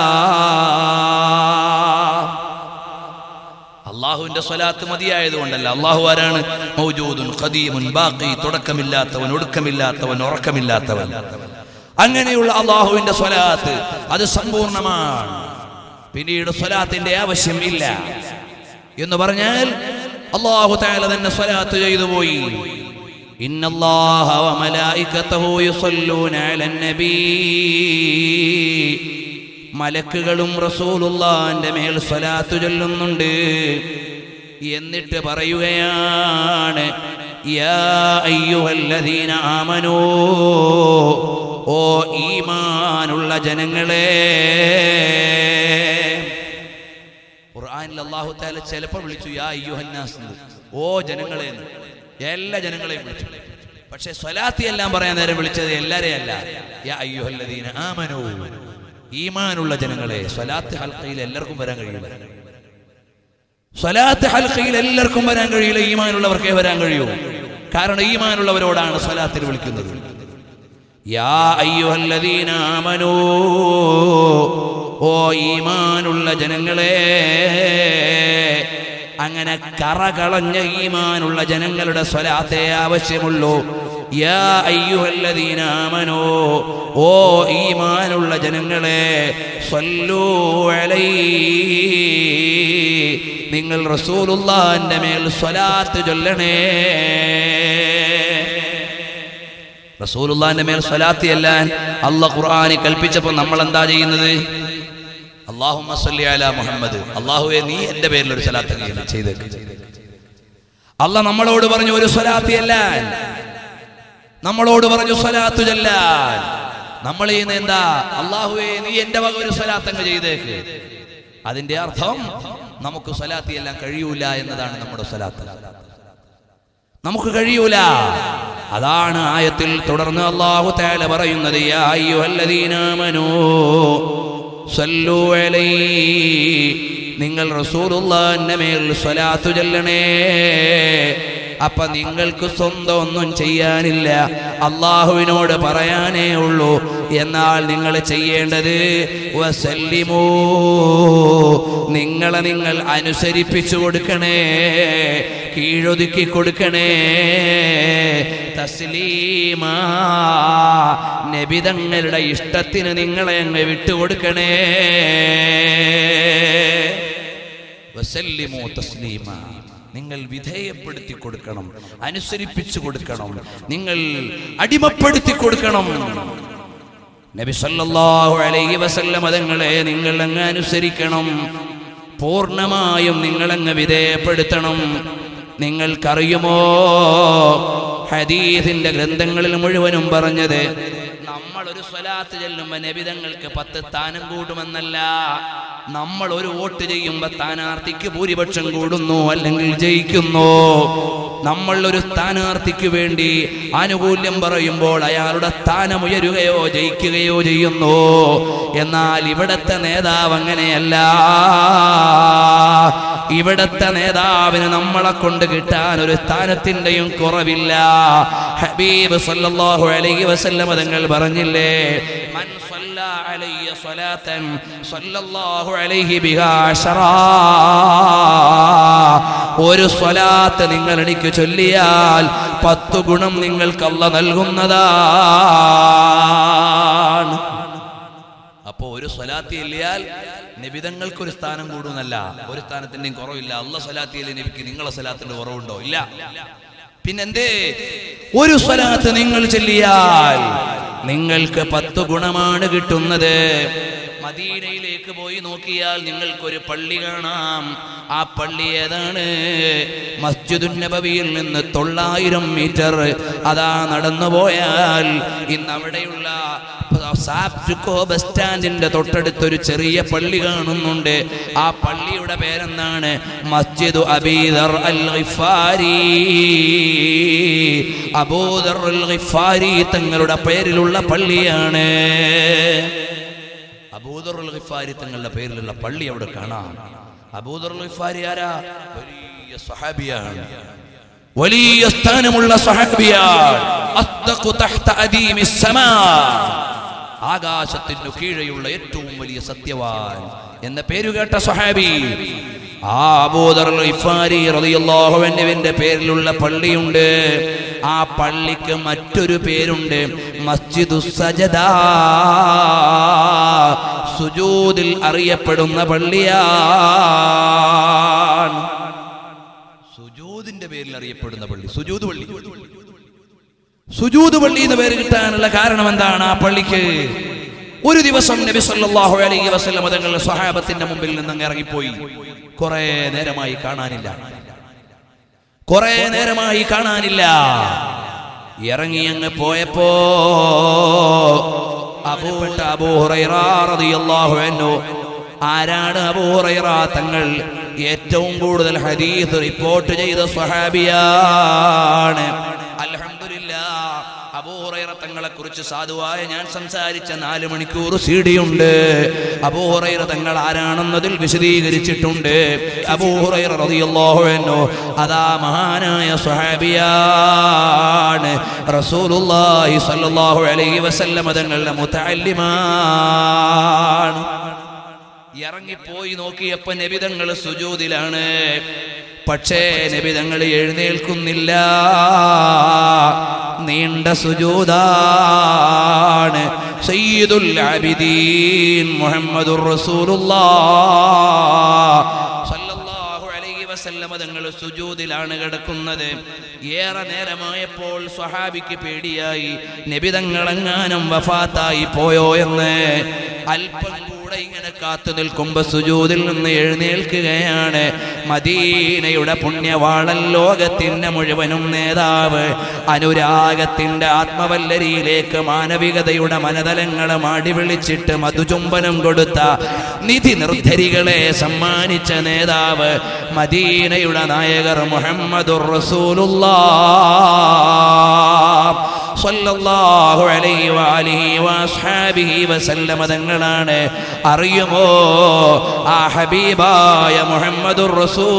അള്ളാഹുവിന്റെ സ്വലാത്ത് മതിയായത് കൊണ്ടല്ല അള്ളാഹു ആരാണ് മൗജൂദുൻ ഖദീമുൻ ബാഖി തുടക്കമില്ലാത്തവൻ ഒടുക്കമില്ലാത്തവൻ ഉറക്കമില്ലാത്തവൻ അങ്ങനെയുള്ള അള്ളാഹുവിന്റെ സ്വലാത്ത് അത് സമ്പൂർണ്ണമാണ് പിന്നീട് സ്വലാത്തിന്റെ ആവശ്യം ഇല്ല എന്ന് പറഞ്ഞാൽ അള്ളാഹു താല തന്നെ സ്വലാത്ത് ചെയ്തു പോയി إن الله وملائكته يصلون على النبي മലക്കുകളും റസൂലുള്ളാന്റെ മേൽ സ്വലാത്തു ചൊല്ലുന്നുണ്ട് എന്നിട്ട് പറയുകയാണ് യാ അയ്യുഹല്ലദീന ആമനോ ഓ ഈമാനുള്ള ജനങ്ങളെ ഖുർആനിൽ അല്ലാഹു തആല ചിലപ്പോൾ വിളിച്ചു യാ അയ്യുഹന്നാസ് എന്ന്. ഓ ജനങ്ങളെ എന്ന്. എല്ലാ ജനങ്ങളെയും വിളിച്ചു പക്ഷെ സ്വലാത്തി എല്ലാം പറയാൻ നേരം വിളിച്ചത് എല്ലാരെയും അല്ല യാ അയ്യുഹല്ലദീന ആമനോ ഈമാനുള്ള ജനങ്ങളെ സ്വലാത്ത് ഹൽക്കയിൽ എല്ലാവർക്കും വരാൻ കഴിയില്ല സ്വലാത്ത് ഹൽക്കയിൽ എല്ലാവർക്കും വരാൻ കഴിയില്ല ഈമാനുള്ളവർക്കേ വരാൻ കഴിയൂ കാരണം ഈമാനുള്ളവരോടാണ് സ്വലാത്തിൽ വിളിക്കുന്നത് യാ അയ്യുഹല്ലദീന ആമനൂ ഓ ഈമാനുള്ള ജനങ്ങളെ അങ്ങനെ കറകളഞ്ഞ ഈമാനുള്ള ജനങ്ങളുടെ സ്വലാത്തെ ആവശ്യമുള്ളൂ യാ അയ്യുഹല്ലദീന ആമനൂ ഓ ഈമാനുള്ള ജനങ്ങളെ സ്വല്ലൂ അലൈഹി നിങ്ങൾ റസൂലുള്ളാന്റെ മേൽ സ്വലാത്ത് ചൊല്ലണേ റസൂലുള്ളാന്റെ മേൽ സ്വലാത്തി അല്ലാൻ അല്ല ഖുർആനി കൽപ്പിച്ചപ്പോൾ നമ്മൾ എന്താ ചെയ്യുന്നത് അള്ളാഹുമ്മ സല്ലി അലാ മുഹമ്മദ് അള്ളാഹുവെ നീ എന്റെ പേരിൽ ഒരു സ്വലാത്ത് ചെയ്യണം ചെയ്തേക്ക് അല്ല നമ്മളോട് പറഞ്ഞു ഒരു സ്വലാത്തി അല്ലാൻ നമ്മളോട് പറഞ്ഞു സ്വലാത്തു ചൊല്ലാൻ നമ്മൾ ചെയ്യുന്ന എന്താ അള്ളാഹുവെ നീ എന്റെ വക ഒരു സ്വലാത്തങ്ങ് ചെയ്തേക്ക് അതിന്റെ അർത്ഥം നമുക്ക് സ്വലാത്തി എല്ലാം കഴിയൂല എന്നതാണ് നമ്മുടെ സ്വലാത്ത് നമുക്ക് കഴിയൂല അതാണ് ആയത്തിൽ തുടർന്ന് അള്ളാഹു തആല പറയുന്നത് യാ അയ്യുഹല്ലദീന ആമനൂ സല്ലു അലൈഹി നിങ്ങൾ റസൂലുള്ളാഹിന്റെ മേൽ സ്വലാത്തു ചൊല്ലണേ അപ്പൊ നിങ്ങൾക്ക് സ്വന്തം ഒന്നും ചെയ്യാനില്ല അള്ളാഹുവിനോട് പറയാനേ ഉള്ളൂ എന്നാൽ നിങ്ങൾ ചെയ്യേണ്ടത് വസല്ലിമൂ നിങ്ങളെ നിങ്ങൾ അനുസരിപ്പിച്ചു കൊടുക്കണേ കീഴൊതുക്കി കൊടുക്കണേ തസ്ലീമാ നബിതങ്ങളുടെ ഇഷ്ടത്തിന് നിങ്ങളെ അങ്ങ് വിട്ടുകൊടുക്കണേ വസല്ലിമു തസ്ലീമ നിങ്ങൾ വിധേയപ്പെടുത്തി കൊടുക്കണം അനുസരിപ്പിച്ചു കൊടുക്കണം നിങ്ങൾ അടിമപ്പെടുത്തി കൊടുക്കണം നബി സല്ലല്ലാഹു അലൈഹി വസല്ലം അതങ്ങളെ നിങ്ങൾ അങ്ങ് അനുസരിക്കണം പൂർണ്ണമായും നിങ്ങൾ അങ്ങ് വിധേയപ്പെടുത്തണം നിങ്ങൾക്കറിയുമോ ഹദീസിന്റെ ഗ്രന്ഥങ്ങളിൽ മുഴുവനും പറഞ്ഞത് നമ്മൾ ഒരു സ്വലാത്ത് ചെല്ലുമ്പോ നബിതങ്ങൾക്ക് പത്ത് സ്ഥാനം കൂടുമെന്നല്ല നമ്മൾ ഒരു വോട്ട് ചെയ്യുമ്പോ സ്ഥാനാർത്ഥിക്ക് ഭൂരിപക്ഷം കൂടുന്നു അല്ലെങ്കിൽ ജയിക്കുന്നു നമ്മൾ ഒരു സ്ഥാനാർത്ഥിക്ക് വേണ്ടി ആനുകൂല്യം പറയുമ്പോൾ അയാളുടെ സ്ഥാനം ഉയരുകയോ ജയിക്കുകയോ ചെയ്യുന്നു എന്നാൽ ഇവിടത്തെ നേതാവ് അങ്ങനെയല്ല ഇവിടത്തെ നേതാവിന് നമ്മളെ കൊണ്ട് കിട്ടാൻ ഒരു സ്ഥാനത്തിന്റെയും കുറവില്ല ഹബീബ് സല്ലല്ലാഹു അലൈഹി വസല്ലം തങ്ങൾ പറഞ്ഞില്ലേ മൻ صلى علي صلاة صلى الله عليه بها عشرا ഒരു സ്വലാത്ത് നിങ്ങൾ എനിക്ക് ചൊല്ലിയാൽ പത്തു ഗുണം നിങ്ങൾക്ക് അല്ല നൽകുന്നതാണ് അപ്പോ ഒരു സ്വലാത്തി എല്ലിയാൽ നിബിതങ്ങൾക്ക് ഒരു സ്ഥാനം കൂടുന്നല്ല ഒരു സ്ഥാനത്തിന്റെയും കുറവില്ല അല്ല സ്വലാത്തിയിലെ നബിക്ക് നിങ്ങളെ സ്വലാത്തിന്റെ കുറവുണ്ടോ ഇല്ല പിന്നെന്തേ ഒരു സ്വലാത്ത് നിങ്ങൾ ചൊല്ലിയാൽ നിങ്ങൾക്ക് പത്ത് ഗുണമാണ് കിട്ടുന്നത് മദീനയിലേക്ക് പോയി നോക്കിയാൽ നിങ്ങൾക്കൊരു പള്ളി കാണാം ആ പള്ളി ഏതാണ് മസ്ജിദുൻ നബവിയിൽ നിന്ന് തൊള്ളായിരം മീറ്റർ അതാ നടന്നു പോയാൽ ഇന്ന് അവിടെയുള്ള സാപ്റ്റുക്കോ ബസ് സ്റ്റാൻഡിന്റെ തൊട്ടടുത്തൊരു ചെറിയ പള്ളി കാണുന്നുണ്ട് ആ പള്ളിയുടെ പേരെന്താണ് മസ്ജിദ് അബീദർ അൽ ഗിഫാരി അബൂദർ അൽ ഗിഫാരി തങ്ങളുടെ പേരിലുള്ള പള്ളിയാണ് അബൂദർ അൽ ഗിഫാരി തങ്ങളുടെ പേരിലുള്ള പള്ളി അവിടെ കാണാം അബൂദർ അൽ ഗിഫാരി ആരാ വലിയ സ്വഹാബിയാണ് വലിയ സ്ഥാനമുള്ള സ്വഹാബിയാണ് അസ്ദഖു തഹ്ത അദീമിസ് സമാ ആകാശത്തിനു കീഴെയുള്ള ഏറ്റവും വലിയ സത്യവാൻ എന്ന പേരുകേട്ട സ്വഹാബി ആ അബൂദർ ഇഫാരി റളിയല്ലാഹുവിന്റെ പേരിലുള്ള പള്ളിയുണ്ട് ആ പള്ളിക്ക് മറ്റൊരു പേരുണ്ട് മസ്ജിദു സജദ സുജൂദിൽ അറിയപ്പെടുന്ന പള്ളിയാണ് സുജൂദിന്റെ പേരിൽ അറിയപ്പെടുന്ന പള്ളി സുജൂദ് പള്ളി സുജൂദ് പള്ളി എന്ന് പേര് കിട്ടാനുള്ള കാരണം എന്താണ് ആ പള്ളിക്ക് ഒരു ദിവസം നബി സല്ലല്ലാഹു അലൈഹി വസല്ലം തങ്ങൾ സ്വഹാബത്തിന്റെ മുമ്പിൽ നിന്ന് അങ്ങ് ഇറങ്ങിപ്പോയി കുറെ നേരമായി കാണാനില്ല കുറെ നേരമായി കാണാനില്ല ഇറങ്ങി അങ്ങ് പോയപ്പോ അബൂപ്പെട്ട അബൂഹുറൈറ റളിയല്ലാഹു അൻഹു ആരാണ് അബൂഹുറൈറ തങ്ങൾ ഏറ്റവും കൂടുതൽ ഹദീസ് റിപ്പോർട്ട് ചെയ്ത സ്വഹാബിയാണ് അൽഹംദുലില്ലാ അബൂഹുറൈറ തങ്ങളെ കുറിച്ച് സാധുവായ ഞാൻ സംസാരിച്ച നാല് മണിക്കൂർ സി ഡി ഉണ്ട് അബൂഹുറൈറ തങ്ങൾ ആരാണെന്നതിൽ വിശദീകരിച്ചിട്ടുണ്ട് അബൂഹുറൈറ റളിയല്ലാഹു അൻഹു അതാ മഹാനായ സ്വഹാബിയാണ് റസൂലുള്ളാഹി സ്വല്ലല്ലാഹു അലൈഹി വസല്ലം തങ്ങളുടെ മുതഅല്ലിമാണ് ഇറങ്ങിപ്പോയി നോക്കിയപ്പോ നബിതങ്ങൾ സുജൂതിലാണ് പക്ഷേ നബിതങ്ങൾ എഴുന്നേൽക്കുന്നില്ല നീണ്ട സുജൂതാണ് സയ്യിദുൽ ആബിദീൻ മുഹമ്മദുർ റസൂലുള്ളാഹ് സല്ലല്ലാഹു അലൈഹി വസല്ലമ തങ്ങൾ സുജൂദിലാണ് കിടക്കുന്നത് ഏറെ നേരമായപ്പോൾ സ്വഹാബിക്ക് പേടിയായി നബിതങ്ങളെങ്ങാനും വഫാത്തായി പോയോ എന്ന് അല്പം കൂടെ ഇങ്ങനെ കാത്തു നിൽക്കുമ്പോ സുജൂദിൽ നിന്ന് എഴുന്നേൽക്കുകയാണ് മദീനയുടെ പുണ്യവാളൻ ലോകത്തിന്റെ മുഴുവനും നേതാവ് അനുരാഗത്തിന്റെ ആത്മവല്ലരിയിലേക്ക് മാനവികതയുടെ മനതലങ്ങളെ മാടി വിളിച്ചിട്ട് മധുചുംബനം കൊടുത്ത നിധി നിർദ്ധരികളെ സമ്മാനിച്ച നേതാവ് മദീനയുടെ നായകർ മുഹമ്മദുർ റസൂലുള്ളാഹ് സ്വല്ലല്ലാഹു അലൈഹി വഅലിഹി വഅസ്ഹാബിഹി വസല്ലമ തങ്ങളാണ് അറിയുമോ ആ ഹബീബായ മുഹമ്മദുർ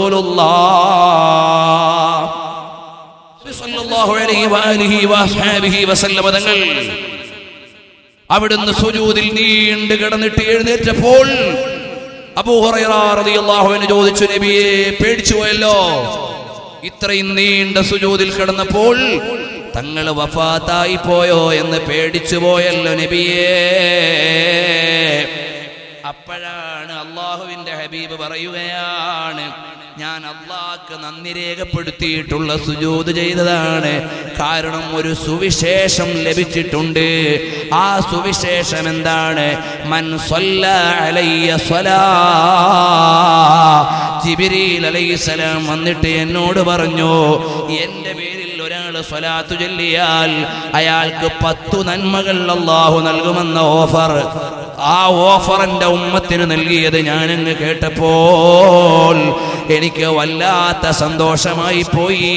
റസൂലുള്ളാഹ് സ്വല്ലല്ലാഹു അലൈഹി വഅലിഹി വഅസ്ഹാബിഹി വസല്ലമ തങ്ങൾ അവിടുന്ന് സുജൂദിൽ നീണ്ടു കിടന്നിട്ട് എഴുന്നേറ്റപ്പോൾ അബൂ ഹുറൈറ റളിയല്ലാഹു അൻഹു ചോദിച്ചു നബിയെ പേടിച്ചു പോയല്ലോ ഇത്രയും നീണ്ട സുജൂദിൽ കിടന്നപ്പോൾ തങ്ങൾ വഫാത്തായി പോയോ എന്ന് പേടിച്ചു പോയല്ലോ നബിയേ അപ്പോഴാണ് അള്ളാഹുവിന്റെ ഹബീബ് പറയുകയാണ് ഞാൻ അള്ളാഹ്ക്ക് നന്ദി രേഖപ്പെടുത്തിയിട്ടുള്ള സുജൂത് ചെയ്തതാണ് കാരണം ഒരു സുവിശേഷം ലഭിച്ചിട്ടുണ്ട് ആ സുവിശേഷം എന്താണ് മൻ സ്വല്ല അലയ്യ സ്വലാ ജിബിരിൽ അലൈഹിസ്സലാം വന്നിട്ട് എന്നോട് പറഞ്ഞു എൻ്റെ പേരിൽ ഒരാൾ സ്വലാത്തു ചൊല്ലിയാൽ അയാൾക്ക് പത്തു നന്മകൾ അള്ളാഹു നൽകുമെന്ന ഓഫർ ആ ഓഫർ എൻ്റെ ഉമ്മത്തിന് നൽകിയത് ഞാനങ്ങ് കേട്ടപ്പോൾ എനിക്ക് വല്ലാത്ത സന്തോഷമായി പോയി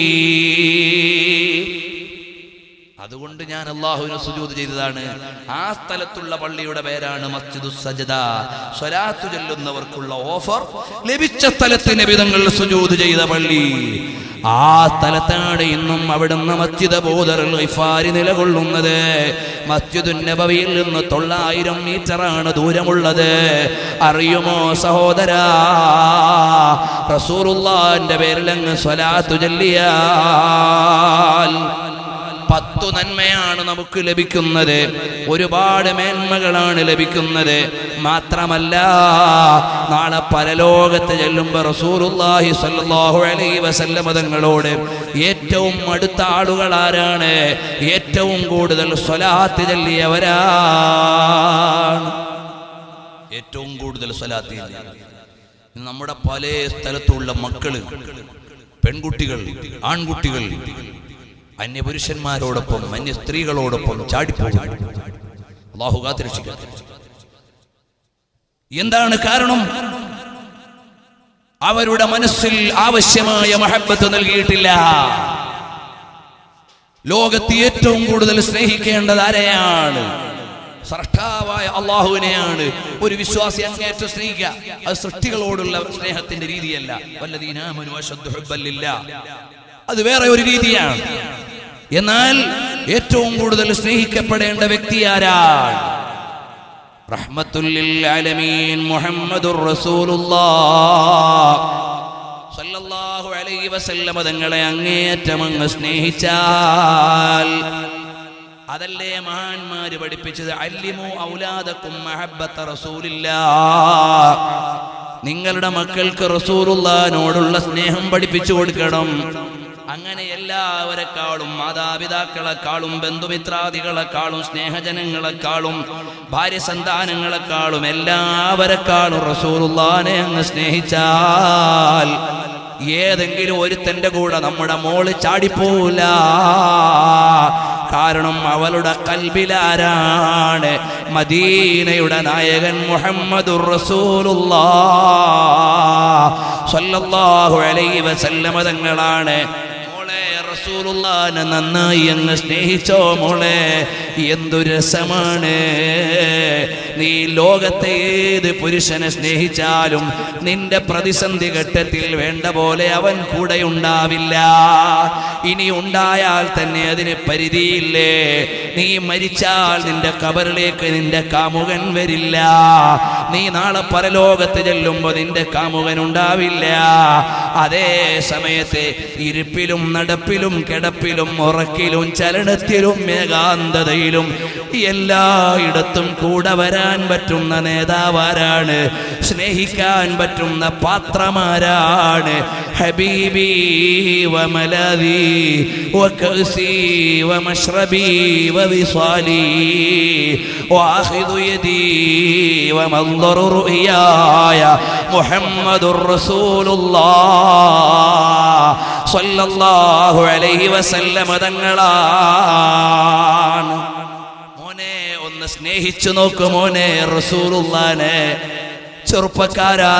അതുകൊണ്ട് ഞാൻ അള്ളാഹുവിന് സുജൂത് ചെയ്തതാണ് ആ സ്ഥലത്തുള്ള പള്ളിയുടെ പേരാണ് മസ്ജിദു സജദ സ്വലാത്തു ചൊല്ലുന്നവർക്കുള്ള ഓഫർ ലഭിച്ച സ്ഥലത്ത് നബിതങ്ങൾ സുജൂത് ചെയ്ത പള്ളി ആ സ്ഥലത്താണ് ഇന്നും അവിടുന്ന് മസ്ജിദ് ബോധറിൽ ഇഫാരി നിലകൊള്ളുന്നത് മസ്ജിദു നബവിയിൽ നിന്ന് തൊള്ളായിരം മീറ്ററാണ് ദൂരമുള്ളത് അറിയുമോ സഹോദരാ റസൂറുള്ളാന്റെ പേരിൽ അങ്ങ് സ്വലാത്തു ചൊല്ലിയാൽ പത്തു നന്മയാണ് നമുക്ക് ലഭിക്കുന്നത് ഒരുപാട് മേന്മകളാണ് ലഭിക്കുന്നത് മാത്രമല്ല നാളെ പരലോകത്ത് ചെല്ലുമ്പോൾ റസൂലുള്ളാഹി സ്വല്ലല്ലാഹു അലൈഹി വസല്ലമ തങ്ങളോട് ഏറ്റവും അടുത്ത ആളുകൾ ആരാണ് ഏറ്റവും കൂടുതൽ സ്വലാത്ത് ചൊല്ലിയവരാണ് ഏറ്റവും കൂടുതൽ സ്വലാത്ത് ചൊല്ലിയവർ. ഇന്ന് നമ്മുടെ പല സ്ഥലത്തുള്ള മക്കള് പെൺകുട്ടികൾ ആൺകുട്ടികൾ അന്യപുരുഷന്മാരോടൊപ്പം അന്യ സ്ത്രീകളോടൊപ്പം ചാടിപ്പോകും അള്ളാഹു കാത്തിരക്ഷിക്കട്ടെ എന്താണ് കാരണം അവരുടെ മനസ്സിൽ ആവശ്യമായ മഹബത്ത് നൽകിയിട്ടില്ല ലോകത്ത് ഏറ്റവും കൂടുതൽ സ്നേഹിക്കേണ്ടത് ആരെയാണ് സ്രഷ്ടാവായ അള്ളാഹുവിനെയാണ് ഒരു വിശ്വാസി അങ്ങേറ്റം സ്നേഹിക്കുക അത് സൃഷ്ടികളോടുള്ള സ്നേഹത്തിന്റെ രീതിയല്ല വല്ലദീനാമനു അശദ്ദു ഹുബ്ബൻ ലില്ലാഹ്. അത് വേറെ ഒരു രീതിയാണ് എന്നാൽ ഏറ്റവും കൂടുതൽ സ്നേഹിക്കപ്പെടേണ്ട വ്യക്തി ആരാണ് റഹ്മത്തുല്ലിൽ ആലമീൻ മുഹമ്മദുർ റസൂലുള്ളാഹ് സല്ലല്ലാഹു അലൈഹി വസല്ലമ തങ്ങളെ അങ്ങേയറ്റം അങ്ങ് സ്നേഹിച്ചാൽ അതല്ലേ മഹാന്മാര് പഠിപ്പിച്ചത് അല്ലിമു ഔലാദക്കും മഹബ്ബത്ത റസൂലില്ലാ നിങ്ങളുടെ മക്കൾക്ക് റസൂലുള്ളാനോടുള്ള സ്നേഹം പഠിപ്പിച്ചു കൊടുക്കണം അങ്ങനെ എല്ലാവരെക്കാളും മാതാപിതാക്കളെക്കാളും ബന്ധുമിത്രാദികളെക്കാളും സ്നേഹജനങ്ങളെക്കാളും ഭാര്യ സന്താനങ്ങളെക്കാളും എല്ലാവരെക്കാളും റസൂലുള്ളാനെ അങ്ങ് സ്നേഹിച്ചാൽ ഏതെങ്കിലും ഒരുത്തന്റെ കൂടെ നമ്മുടെ മോള് ചാടിപ്പോല കാരണം അവളുടെ കൽബിലാരാണ് മദീനയുടെ നായകൻ മുഹമ്മദുർ റസൂലുള്ളാഹ് സ്വല്ലല്ലാഹു അലൈഹി വസല്ലമ തങ്ങളാണ് മോളെ റസൂലുള്ളാനെ നന്നായി അങ്ങ് സ്നേഹിച്ചോ മോളെ എന്തു രസമാണ് നീ ലോകത്തെ ഏത് പുരുഷനെ സ്നേഹിച്ചാലും നിന്റെ പ്രതിസന്ധി ഘട്ടത്തിൽ വേണ്ട പോലെ അവൻ കൂടെ ഉണ്ടാവില്ല ഇനി ഉണ്ടായാൽ തന്നെ അതിന് പരിധിയില്ലേ നീ മരിച്ചാൽ നിന്റെ കബറിലേക്ക് നിന്റെ കാമുകൻ വരില്ല നീ നാളെ പരലോകത്ത് ചെല്ലുമ്പോൾ നിന്റെ കാമുകൻ ഉണ്ടാവില്ല അതേ സമയത്ത് ഇരിപ്പിലും നടപ്പിലും കിടപ്പിലും ഉറക്കിലും ചലനത്തിലും ഏകാന്തതയിലും എല്ലായിടത്തും കൂടെ വരാൻ പറ്റുന്ന നേതാവാരാണ് സ്നേഹിക്കാൻ പറ്റുന്ന പാത്രമാരാണ് ഹബീബി വമലദി വകസി വമശ്രബി വവിസാലി واخذ يدي ومنظر رؤياي محمد رسول الله صلى الله عليه وسلم തങ്ങളാണ് മോനെ ഒന്ന് സ്നേഹിച്ചു നോക്കു മോനെ റസൂലുള്ളാനെ ചെറുപ്പക്കാരാ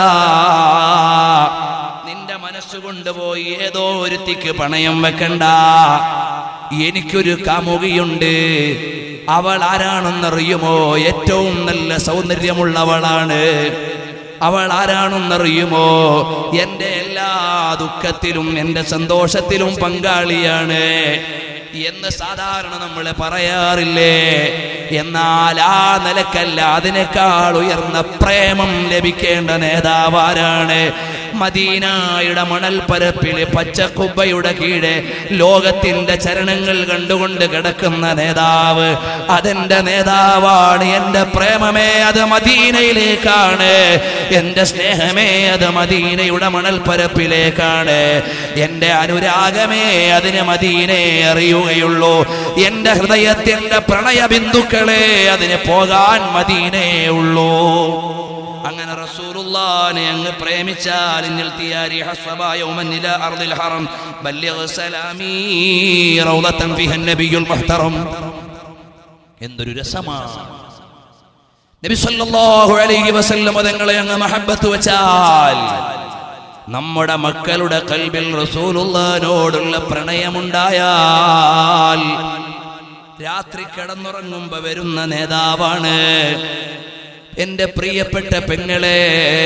നിന്റെ മനസ്സുകൊണ്ട് പോയി ഏതോ ഒരുത്തിക്ക് പണയം വെക്കണ്ട എനിക്കൊരു കാമുകിയുണ്ട് അവൾ ആരാണെന്നറിയുമോ ഏറ്റവും നല്ല സൗന്ദര്യമുള്ളവളാണ് അവൾ ആരാണെന്നറിയുമോ എൻ്റെ എല്ലാ ദുഃഖത്തിലും എൻ്റെ സന്തോഷത്തിലും പങ്കാളിയാണ് എന്ന് സാധാരണ നമ്മൾ പറയാറില്ലേ എന്നാൽ ആ നിലക്കല്ല അതിനേക്കാൾ ഉയർന്ന പ്രേമം ലഭിക്കേണ്ട നേതാവാരാണ് മദീനായുടെ മണൽപ്പരപ്പില് പച്ചക്കുബ്ബയുടെ കീഴെ ലോകത്തിന്റെ ചരണങ്ങൾ കണ്ടുകൊണ്ട് കിടക്കുന്ന നേതാവ് അതെന്റെ നേതാവാണ് എന്റെ പ്രേമമേ അത് മദീനയിലേക്കാണ് എന്റെ സ്നേഹമേ അത് മദീനയുടെ മണൽപ്പരപ്പിലേക്കാണ് എന്റെ അനുരാഗമേ അതിന് മദീനയെ അറിയുകയുള്ളൂ എന്റെ ഹൃദയത്തിന്റെ പ്രണയ ബിന്ദുക്കളെ അതിന് പോകാൻ മദീനയേ ഉള്ളൂ അങ്ങനെ റസൂലുള്ളാനെ അങ്ങ് പ്രേമിച്ചാൽ ഇന്നിൽ തിയാരി ഹസ്വബാ യൗമൻ ഇലാ അർദിൽ ഹറം ബല്ലിഗ് സലാമീ റൗളതൻ ഫിഹ നബിയുൽ മുഹ്തറം എന്തൊരു രസമാണ് നബി സല്ലല്ലാഹു അലൈഹി വസല്ലം തങ്ങളെ അങ്ങ് മഹബ്ബത്ത് വെച്ചാൽ നമ്മുടെ മക്കളുടെ കൽബിൽ റസൂലുള്ളാനോടുള്ള പ്രണയമുണ്ടായാൽ രാത്രി കിടന്നുറങ്ങുമ്പോ വരുന്ന നേതാവാണ് എന്റെ പ്രിയപ്പെട്ട പെങ്ങളെ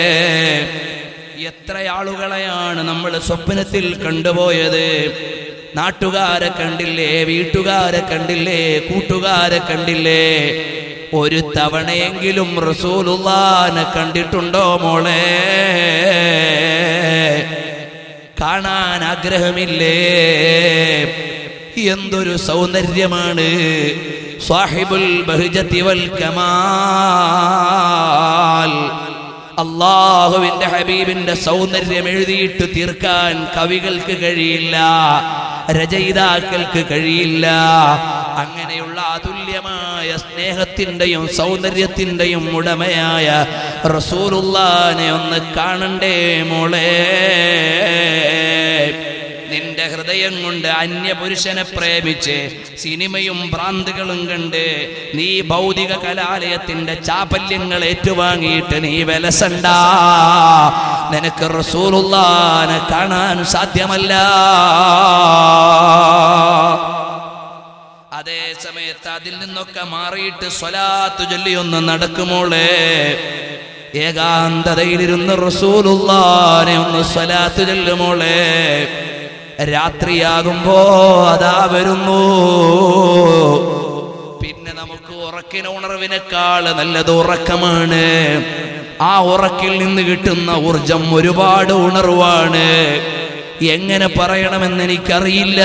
എത്ര ആളുകളെയാണ് നമ്മൾ സ്വപ്നത്തിൽ കണ്ടുപോയത് നാട്ടുകാരെ കണ്ടില്ലേ വീട്ടുകാരെ കണ്ടില്ലേ കൂട്ടുകാരെ കണ്ടില്ലേ ഒരു തവണയെങ്കിലും റസൂലുള്ളാനെ കണ്ടിട്ടുണ്ടോ മോളെ കാണാൻ ആഗ്രഹമില്ലേ എന്തൊരു സൗന്ദര്യമാണ് സാഹിബുൽ ബഹുജത്തി വൽ കമാൽ അള്ളാഹുവിന്റെ ഹബീബിന്റെ സൗന്ദര്യം എഴുതിയിട്ട് തീർക്കാൻ കവികൾക്ക് കഴിയില്ല രചയിതാക്കൾക്ക് കഴിയില്ല അങ്ങനെയുള്ള അതുല്യമായ സ്നേഹത്തിന്റെയും സൗന്ദര്യത്തിന്റെയും ഉടമയായ റസൂലുള്ളാനെ ഒന്ന് കാണണ്ടേ മോളെ നിന്റെ ഹൃദയം കൊണ്ട് അന്യപുരുഷനെ പ്രേമിച്ച് സിനിമയും ഭ്രാന്തുകളും കണ്ട് നീ ഭൗതിക കലാലയത്തിന്റെ ചാപല്യങ്ങൾ ഏറ്റുവാങ്ങിയിട്ട് നീ വിലസണ്ട നിനക്ക് റസൂലുള്ളാനെ കാണാൻ സാധ്യമല്ല അതേ സമയത്ത് അതിൽ നിന്നൊക്കെ മാറിയിട്ട് സ്വലാത്തു ചൊല്ലിയൊന്ന് നടക്കുമോളെ ഏകാന്തതയിലിരുന്ന് റസൂലുള്ളാനെ ഒന്ന് സ്വലാത്ത് ചൊല്ലുമോളെ രാത്രിയാകുമ്പോ അതാ വരുന്നു പിന്നെ നമുക്ക് ഉറക്കിന ഉണർവിനേക്കാൾ നല്ലത് ഉറക്കമാണ് ആ ഉറക്കിൽ നിന്ന് കിട്ടുന്ന ഊർജം ഒരുപാട് ഉണർവാണ് എങ്ങനെ പറയണമെന്ന് എനിക്കറിയില്ല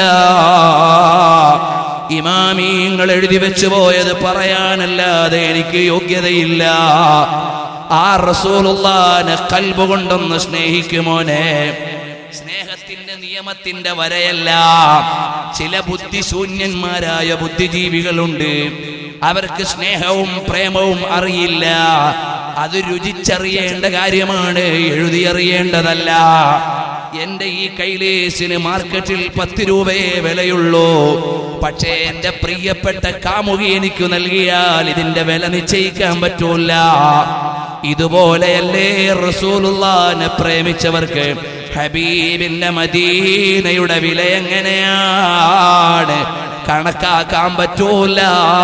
ഇമാമീങ്ങൾ എഴുതി വെച്ചു പോയത് പറയാനല്ലാതെ എനിക്ക് യോഗ്യതയില്ല ആ റസൂലുള്ളാനെ കൽബ് കൊണ്ടൊന്ന് സ്നേഹിക്കുമോനെ സ്നേഹത്തിന്റെ നിയമം നിയമത്തിന്റെ വരയല്ല ചില ബുദ്ധിശൂന്യന്മാരായ ബുദ്ധിജീവികളുണ്ട് അവർക്ക് സ്നേഹവും പ്രേമവും അറിയില്ല അത് രുചിച്ചറിയേണ്ട കാര്യമാണ് എഴുതിയറിയേണ്ടതല്ല എന്റെ ഈ കൈലേസിന് മാർക്കറ്റിൽ പത്ത് രൂപയെ വിലയുള്ളൂ പക്ഷേ എന്റെ പ്രിയപ്പെട്ട കാമുകി എനിക്ക് നൽകിയാൽ ഇതിന്റെ വില നിശ്ചയിക്കാൻ പറ്റൂല ഇതുപോലെയല്ലേ റസൂലുള്ളാനെ പ്രേമിച്ചവർക്ക് ഹബീബിന്റെ മദീനയുടെ വില എങ്ങനെയാണ് കണക്കാക്കാൻ പറ്റൂല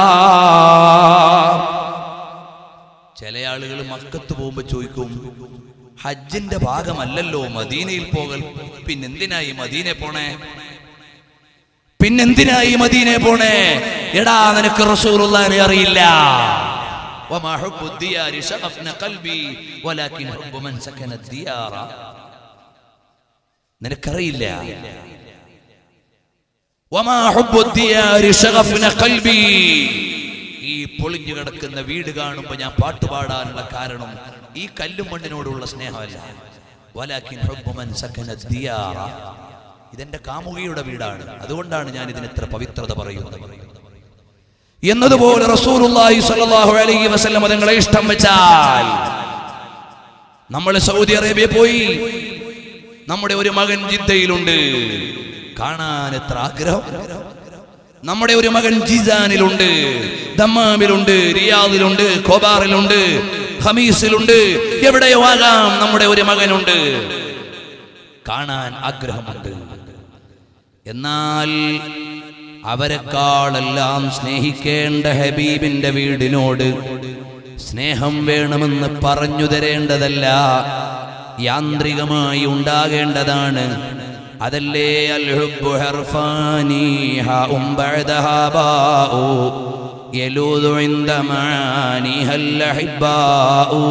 ചില ആളുകൾ മക്കത്ത് പോകുമ്പോ ചോദിക്കും ഹജ്ജിന്റെ ഭാഗമല്ലല്ലോ മദീനയിൽ പോകൽ പിന്നെന്തിനായി മദീന പോണേ പിന്നെന്തിനായി മദീന പോണേ എടാ നിനക്ക് റസൂലുള്ളാനെ അറിയില്ല وما حب الديار شغفنا قلبي ولكن حب من سكن الديار നിനക്കറിയില്ല وما حب الديار شغفنا قلبي ഈ പൊളിഞ്ഞു കിടക്കുന്ന വീട് കാണുമ്പോ ഞാൻ പാട്ട് പാടാനുള്ള കാരണം ഈ കല്ലും മണ്ണിനോടുള്ള സ്നേഹമല്ല വലാക്കിൻ ഹുബ്ബു മൻ സക്കന ദിയാറ ഇതെന്റെ കാമുകിയുടെ വീടാണ് അതുകൊണ്ടാണ് ഞാൻ ഇതിന് ഇത്ര പവിത്രത പറയുന്നത് എന്നതുപോലെ റസൂലുള്ളാഹി സ്വല്ലല്ലാഹു അലൈഹി വസല്ലം തങ്ങളെ ഇഷ്ടം വെച്ചാൽ നമ്മൾ സൗദി അറേബ്യ പോയി നമ്മുടെ ഒരു മകൻ ജിദ്ദയിലുണ്ട് കാണാൻ എത്ര ആഗ്രഹം നമ്മുടെ ഒരു മകൻ ജിസാനിലുണ്ട് ദമ്മാമിലുണ്ട് റിയാദിലുണ്ട് ഖോബാറിലുണ്ട് ഹമീസിലുണ്ട് എവിടെയോ ആകാം നമ്മുടെ ഒരു മകനുണ്ട് കാണാൻ ആഗ്രഹമുണ്ട് എന്നാൽ അവരെക്കാളെല്ലാം സ്നേഹിക്കേണ്ട ഹബീബിന്റെ വീടിനോട് സ്നേഹം വേണമെന്ന് പറഞ്ഞു തരേണ്ടതല്ല യാന്ത്രികമായി ഉണ്ടാകേണ്ടതാണ് അതല്ലേ അൽ ഹുബ്ബു ഹർഫാനി ഹാഉം ബഅദഹാ ബാഉ യലൂദു ഇൻദ മആനിഹൽ അഹിബ്ബാഉ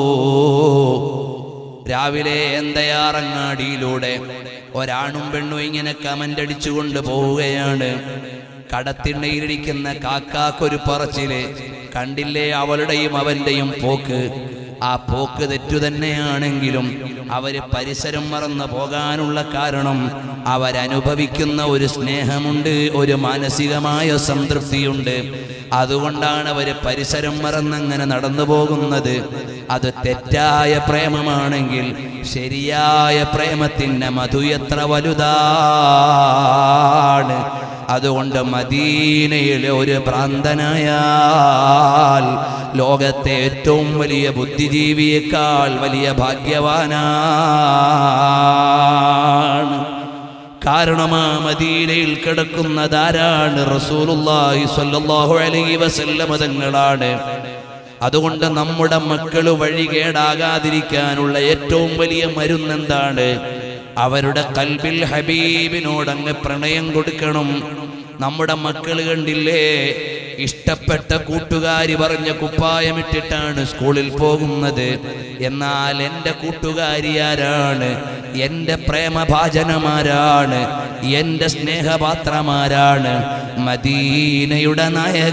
രാവിലെ എന്തയാറങ്ങാടിയിലൂടെ ഒരാണും പെണ്ണും ഇങ്ങനെ കമന്റ് അടിച്ചുകൊണ്ട് പോവുകയാണ് കടത്തിണ്ണയിലിരിക്കുന്ന കാക്കാക്കൊരു പറച്ചില് കണ്ടില്ലേ അവളുടെയും അവന്റെയും പോക്ക് ആ പോക്ക് തെറ്റു തന്നെയാണെങ്കിലും അവര് പരിസരം മറന്നു പോകാനുള്ള കാരണം അവരനുഭവിക്കുന്ന ഒരു സ്നേഹമുണ്ട് ഒരു മാനസികമായ സംതൃപ്തിയുണ്ട് അതുകൊണ്ടാണ് അവര് പരിസരം മറന്നങ്ങനെ നടന്നു പോകുന്നത് അത് തെറ്റായ പ്രേമമാണെങ്കിൽ ശരിയായ പ്രേമത്തിന്റെ മധു എത്ര വലുതാണ് അതുകൊണ്ട് മദീനയിലെ ഒരു ഭ്രാന്തനായാൽ ലോകത്തെ ഏറ്റവും വലിയ ബുദ്ധിജീവിയേക്കാൾ വലിയ ഭാഗ്യവാനാണ് കാരണം ആ മദീനയിൽ കിടക്കുന്നതാരാണ് റസൂലുള്ളാഹി സ്വല്ലല്ലാഹു അലൈഹി വസല്ലമ തങ്ങളാണ് അതുകൊണ്ട് നമ്മുടെ മക്കള് വഴികേടാകാതിരിക്കാനുള്ള ഏറ്റവും വലിയ മരുന്നെന്താണ് അവരുടെ കൽബിൽ ഹബീബിനോട് അങ്ങ് പ്രണയം കൊടുക്കണം നമ്മുടെ മക്കൾ കണ്ടില്ലേ ഇഷ്ടപ്പെട്ട കൂട്ടുകാരി പറഞ്ഞ കുപ്പായമിട്ടിട്ടാണ് സ്കൂളിൽ പോകുന്നത് എന്നാൽ എൻ്റെ കൂട്ടുകാരി ആരാണ് എൻ്റെ പ്രേമഭാജനമാരാണ് എൻ്റെ സ്നേഹപാത്രമാരാണ് മദീനയുടെ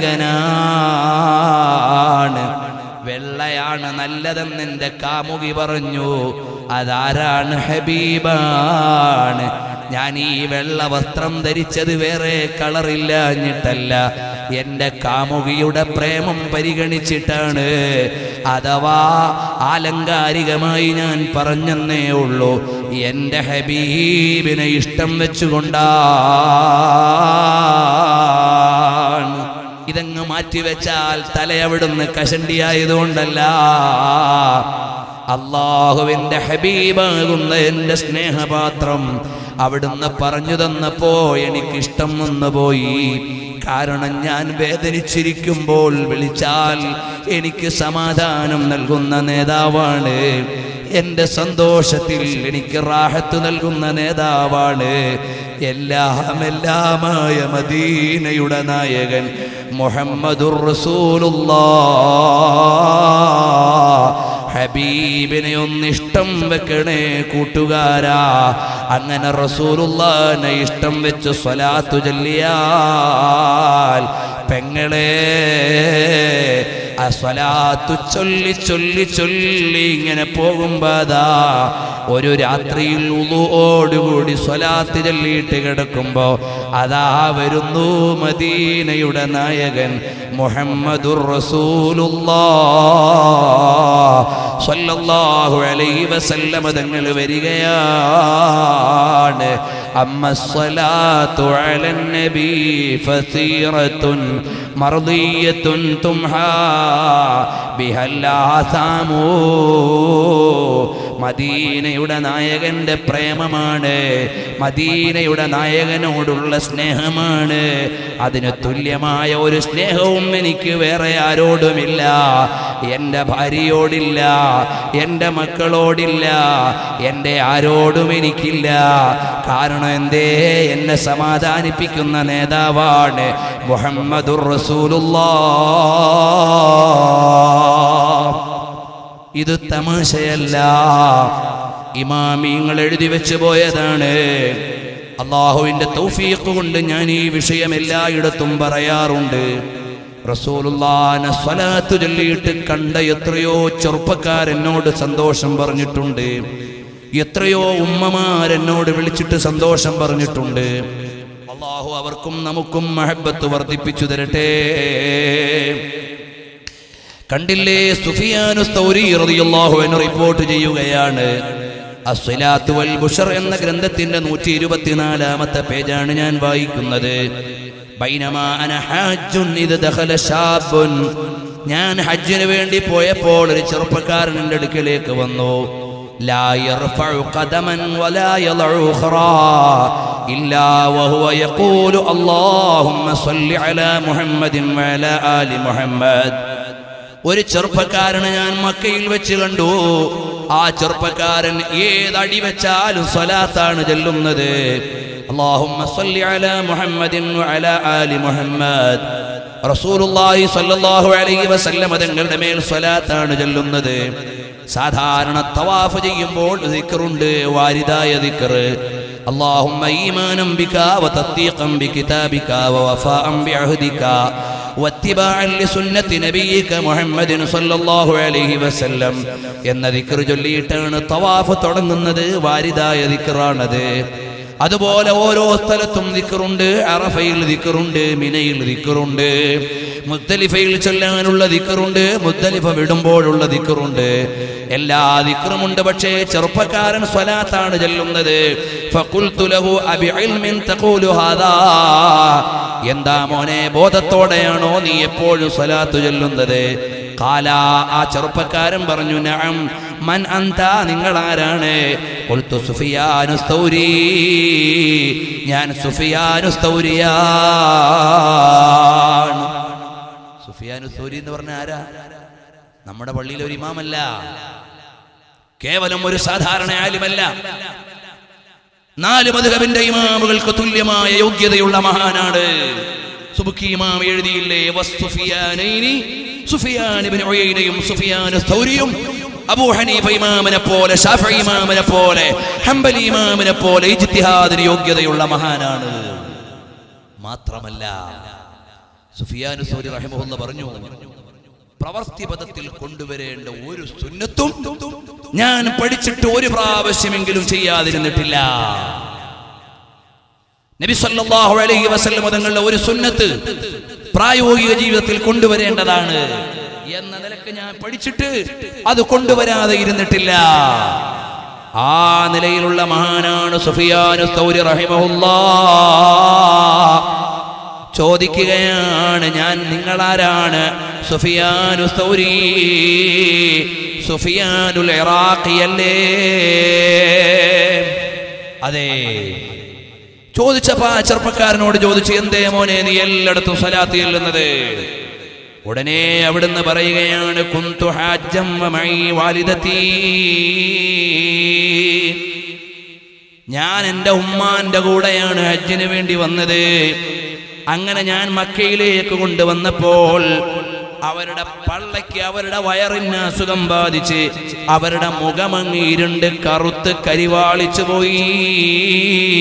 നായകനാണ് വെള്ളയാണ് നല്ലതെന്ന് എൻ്റെ കാമുകി പറഞ്ഞു അതാരാണ് ഹബീബാണ് ഞാൻ ഈ വെള്ള വസ്ത്രം ധരിച്ചത് വേറെ കളറില്ലാഞ്ഞിട്ടല്ല എൻ്റെ കാമുകിയുടെ പ്രേമം പരിഗണിച്ചിട്ടാണ് അഥവാ ആലങ്കാരികമായി ഞാൻ പറഞ്ഞെന്നേ ഉള്ളൂ എൻ്റെ ഹബീബിനെ ഇഷ്ടം വെച്ചുകൊണ്ടാണ് ഇതങ്ങ് മാറ്റിവെച്ചാൽ തലയവിടുന്ന് കഷണ്ടിയായതുകൊണ്ടല്ല അള്ളാഹുവിന്റെ ഹബീബാകുന്ന എന്റെ സ്നേഹപാത്രം അവിടുന്ന് പറഞ്ഞു തന്നപ്പോ എനിക്കിഷ്ടം വന്നു പോയി കാരണം ഞാൻ വേദനിച്ചിരിക്കുമ്പോൾ വിളിച്ചാൽ എനിക്ക് സമാധാനം നൽകുന്ന നേതാവാണ് എന്റെ സന്തോഷത്തിൽ എനിക്ക് റാഹത്ത് നൽകുന്ന നേതാവാണ് എല്ലാം എല്ലാമായ മദീനയുടെ നായകൻ മുഹമ്മദുർ റസൂലുള്ളാഹ് ഹബീബിനെ ഒന്നിഷ്ടം വെക്കണേ കൂട്ടുകാരാ അങ്ങനെ റസൂലുള്ളാനെ ഇഷ്ടം വെച്ച് സ്വലാത്തു ചൊല്ലിയാൽ പെങ്ങളെ ആ സ്വലാത്തു ചൊല്ലി ചൊല്ലി ചൊല്ലി ഇങ്ങനെ പോകുമ്പോതാ ഒരു രാത്രിയിൽ ഉളുവോടുകൂടി സ്വലാത്ത് ചൊല്ലിയിട്ട് കിടക്കുമ്പോ അതാ വരുന്നു മദീനയുടെ നായകൻ മുഹമ്മദുർ റസൂലുള്ളാഹ് സ്വല്ലല്ലാഹു അലൈഹി വസല്ലമ തങ്ങൾ വരികയാണ് അമ്മ സ്വലാത്തു അലൻ നബി ഫസീറത്തുൻ മർദിയത്തുൻ തുംഹാ ബിഹല്ലാസാമൂ മദീനയുടെ നായകന്റെ പ്രേമമാണ് മദീനയുടെ നായകനോടുള്ള സ്നേഹമാണ് അതിന് തുല്യമായ ഒരു സ്നേഹവും എനിക്ക് വേറെ ആരോടുമില്ല എൻ്റെ ഭാര്യയോടില്ല എൻ്റെ മക്കളോടില്ല എൻ്റെ ആരോടും എനിക്കില്ല കാരണം എന്തേ എന്നെ സമാധാനിപ്പിക്കുന്ന നേതാവാണ് മുഹമ്മദുർ റസൂലുള്ളാഹ് ഇത് തമാശയല്ല ഇമാമിങ്ങൾ എഴുതി വെച്ച് പോയതാണ് അള്ളാഹുവിന്റെ തൗഫീഖ് കൊണ്ട് ഞാൻ ഈ വിഷയം എല്ലായിടത്തും പറയാറുണ്ട് റസൂലുള്ളാനെ സ്വലാത്ത് ചൊല്ലിയിട്ട് കണ്ട എത്രയോ ചെറുപ്പക്കാരെന്നോട് സന്തോഷം പറഞ്ഞിട്ടുണ്ട് എത്രയോ ഉമ്മമാരെന്നോട് വിളിച്ചിട്ട് സന്തോഷം പറഞ്ഞിട്ടുണ്ട് അള്ളാഹു അവർക്കും നമുക്കും മഹബത്ത് വർദ്ധിപ്പിച്ചു തരട്ടെ കണ്ടില്ലേ സുഫിയാനു സ്തൗരി റളിയല്ലാഹു അൻഹു റിപ്പോർട്ട് ചെയ്യുകയാണ് അസ്വലാത്ത് വൽ ബുഷർ എന്ന ഗ്രന്ഥത്തിന്റെ നൂറ്റി ഇരുപത്തിനാലാമത്തെ പേജാണ് ഞാൻ വായിക്കുന്നത് ബൈനമാ അന ഹാജ്ജുൻ ഇത് ദഖല ശാബുൻ ഞാൻ ഹജ്ജിന് വേണ്ടി പോയപ്പോൾ ഒരു ചെറുപ്പക്കാരൻ എൻ്റെ അടുക്കലേക്ക് വന്നു لا يرفع قدما ولا يضع أخرى إلا وهو يقول اللهم صل على محمد وعلى آل محمد ഒരു ചെറുപ്പക്കാരനെ ഞാൻ മക്കയിൽ വെച്ച് കണ്ടു ആ ചെറുപ്പക്കാരൻ ഏതടി വെച്ചാലും സ്വലാത്താണ് ചെല്ലുന്നത് اللهم صل على محمد وعلى آل محمد റസൂലുള്ളാഹി സ്വല്ലല്ലാഹു അലൈഹി വസല്ലം തങ്ങളുടെ മേൽ സ്വലാത്താണ് ചൊല്ലുന്നത് സാധാരണ തവാഫ് ചെയ്യുമ്പോൾ ദിക്റുണ്ട് വാരിദായ ദിക്ർ اللهم ايمانا بك وتصديقا بكتابك ووفاء بعهدك واتباعا لسنة نبيك محمد صلى الله عليه وسلم എന്ന ദിക്ർ ചൊല്ലിയിട്ടാണ് തവാഫ് തുടങ്ങുന്നത് വാരിദായ ദിക്റാണത് അതുപോലെ ഓരോ സ്ഥലത്തും ദിക്കറുണ്ട് അറഫയിൽ ദിക്കറുണ്ട് മിനയിൽ ദിക്കറുണ്ട് മുത്തലിഫയിൽ ചൊല്ലാനുള്ള ദിക്കറുണ്ട് മുത്തലിഫ വിടുമ്പോഴുള്ള ദിക്കറുണ്ട് എല്ലാ ദിക്കറുമുണ്ട് പക്ഷേ ചെറുപ്പക്കാരൻ സ്വലാത്താണ് ചൊല്ലുന്നത് ഫഖുൽതു ലഹു അബിഇൽമിൻ തഖൂലു ഹാദാ എന്താ മോനെ ബോധത്തോടെയാണോ നീ എപ്പോഴും സ്വലാത്ത് ചൊല്ലുന്നത് കാല ആ ചെറുപ്പക്കാരൻ പറഞ്ഞു നഅം മൻ അന്ത നിങ്ങൾ ആരാണ് കൊൽത്തു സുഫിയാനു സ്തൗരി ഞാൻ സുഫിയാനു സ്തൗരിയാണ് സുഫിയാനു സ്തൗരി എന്ന് പറഞ്ഞ ആരാ നമ്മുടെ പള്ളിയിലെ ഒരു ഇമാമല്ല കേവലം ഒരു സാധാരണ ആലിമല്ല നാല് മധുഹബിന്റെ ഇമാമുകൾക്ക് തുല്യമായ യോഗ്യതയുള്ള മഹാനാണ് സുബുക്കി ഇമാം എഴുതിയില്ലേ വസ്സുഫിയാനൈനി സുഫിയാൻ ഇബ്നു ഉയൈനയും സുഫിയാൻ സ്തൗരിയും അബൂ ഹനീഫ ഇമാമിനെ പോലെ ഷാഫി ഇമാമിനെ പോലെ ഹംബലി ഇമാമിനെ പോലെ ഇജ്തിഹാദിന് യോഗ്യതയുള്ള മഹാനാണ് മാത്രമല്ല സുഫിയാൻ സൗരി റഹിമഹുല്ല പറഞ്ഞു പ്രവർത്തി പദത്തിൽ കൊണ്ടുവരേണ്ട ഒരു സുന്നത്തും ഞാൻ പഠിച്ചിട്ട് ഒരു പ്രാവശ്യമെങ്കിലും ചെയ്യാതിരുന്നിട്ടില്ല നബി സല്ലല്ലാഹു അലൈഹി വസല്ലം തങ്ങളുടെ ഒരു സുന്നത്ത് പ്രായോഗിക ജീവിതത്തിൽ കൊണ്ടുവരേണ്ടതാണ് എന്ന നിലക്ക് ഞാൻ പഠിച്ചിട്ട് അത് കൊണ്ടുവരാതെ ഇരുന്നിട്ടില്ല ആ നിലയിലുള്ള മഹാനാണ് സുഫിയാനു സൗരി റഹിമഹുല്ലാ ചോദിക്കുകയാണ് ഞാൻ നിങ്ങളാരാണ് സുഫിയാനു സൗരി സുഫിയാനുൽ ഇറാഖിയല്ലേ അതെ ചോദിച്ചപ്പോ ആ ചെറുപ്പക്കാരനോട് ചോദിച്ചു എന്തേ മോനെ നീ എല്ലായിടത്തും സലാത്ത് ചെല്ലുന്നത് ഉടനെ അവിടുന്ന് പറയുകയാണ് കുന്തു ഹാജ്ജം വമഈ വാലിദതീ ഞാൻ എൻ്റെ ഉമ്മാന്റെ കൂടെയാണ് ഹജ്ജിന് വേണ്ടി വന്നത് അങ്ങനെ ഞാൻ മക്കയിലേക്ക് കൊണ്ടുവന്നപ്പോൾ അവരുടെ പള്ളയ്ക്ക് അവരുടെ വയറിന് അസുഖം ബാധിച്ച് അവരുടെ മുഖമങ്ങ് ഇരുണ്ട് കറുത്ത് കരിവാളിച്ചു പോയി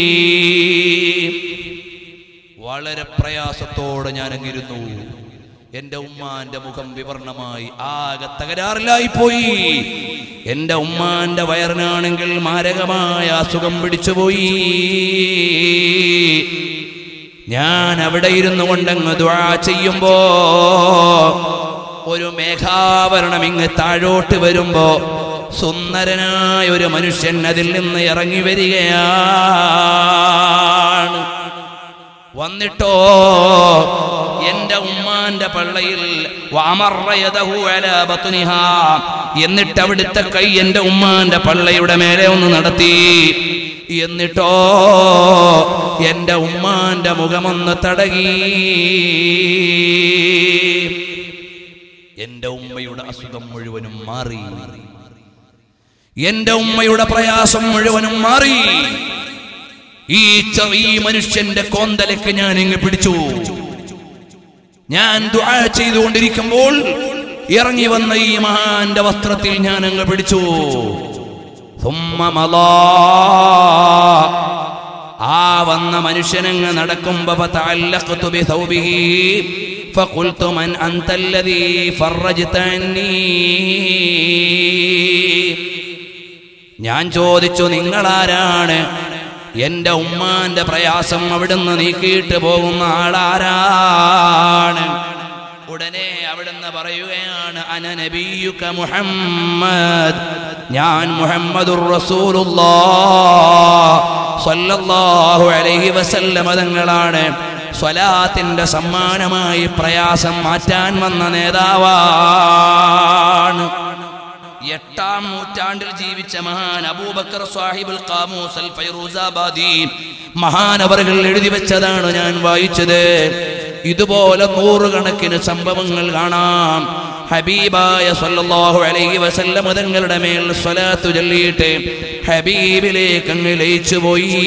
വളരെ പ്രയാസത്തോടെ ഞാൻ അങ്ങിരുന്നു എന്റെ ഉമ്മാന്റെ മുഖം വിവർണമായി ആകെ തകരാറിലായി പോയി എന്റെ ഉമ്മാന്റെ വയറിനാണെങ്കിൽ മാരകമായ അസുഖം പിടിച്ചുപോയി ഞാൻ അവിടെ ഇരുന്നു കൊണ്ടങ്ങ് ദ്വാ ചെയ്യുമ്പോ ഒരു മേഘാവരണം ഇങ്ങ് താഴോട്ട് വരുമ്പോ സുന്ദരനായ ഒരു മനുഷ്യൻ അതിൽ നിന്ന് ഇറങ്ങി വരികയാണ് വന്നിട്ടോ എന്റെ ഉമ്മാന്റെ പള്ളയിൽ വഅമറ യദഹു അലാ ബത്നിഹാ. എന്നിട്ട് അവിടുത്തെ കൈ എന്റെ ഉമ്മാന്റെ പള്ളയുടെ മേലെ ഒന്ന് നടത്തി എന്നിട്ടോ എന്റെ ഉമ്മാന്റെ മുഖമൊന്ന് തടകി എന്റെ ഉമ്മയുടെ അസുഖം മുഴുവനും മാറി എന്റെ ഉമ്മയുടെ പ്രയാസം മുഴുവനും മാറി ഈ ചെറിയ മനുഷ്യന്റെ കോന്തലക്ക് ഞാൻ ഇങ്ങ് പിടിച്ചു ഞാൻ ദുആ ചെയ്തുകൊണ്ടിരിക്കുമ്പോൾ ഇറങ്ങി വന്ന ഈ മഹാന്റെ വസ്ത്രത്തിൽ ഞാൻ അങ്ങ് പിടിച്ചു ثم مضى. ആ വന്ന മനുഷ്യനങ്ങ് നടക്കുമ്പോ فتعلقت بثوبه فقلت من أنت الذي فرجت عني ഞാൻ ചോദിച്ചു നിങ്ങളാരാണ് എന്റെ ഉമ്മാന്റെ പ്രയാസം അവിടുന്ന് നീക്കിയിട്ട് പോകുന്ന ആളാരാണ് ഉടനെ അവിടുന്ന് പറയുകയാണ് അന നബിയുക മുഹമ്മദ് ഞാൻ മുഹമ്മദുർ റസൂലുള്ളാഹ് സ്വല്ലല്ലാഹു അലൈഹി വസല്ലമ തങ്ങളാണ് സ്വലാത്തിന്റെ സമ്മാനമായി പ്രയാസം മാറ്റാൻ വന്ന നേതാവാണ് എട്ടാം നൂറ്റാണ്ടിൽ ജീവിച്ച മഹാൻ അബൂബക്കർ സാഹിബുൽ ഖാമൂസ് അൽ ഫൈറൂസാബാദി മഹാനവറുകൾ എഴുതി വെച്ചതാണ് ഞാൻ വായിച്ചത് ഇതുപോലെ നൂറുകണക്കിന് സംഭവങ്ങൾ കാണാം ഹബീബായ സല്ലല്ലാഹു അലൈഹി വസല്ലം തങ്ങളുടെ മേൽ സ്വലാത്തു ചൊല്ലിയിട്ട് ഹബീബിലേക്ക് അങ്ങ് ലയിച്ചു പോയി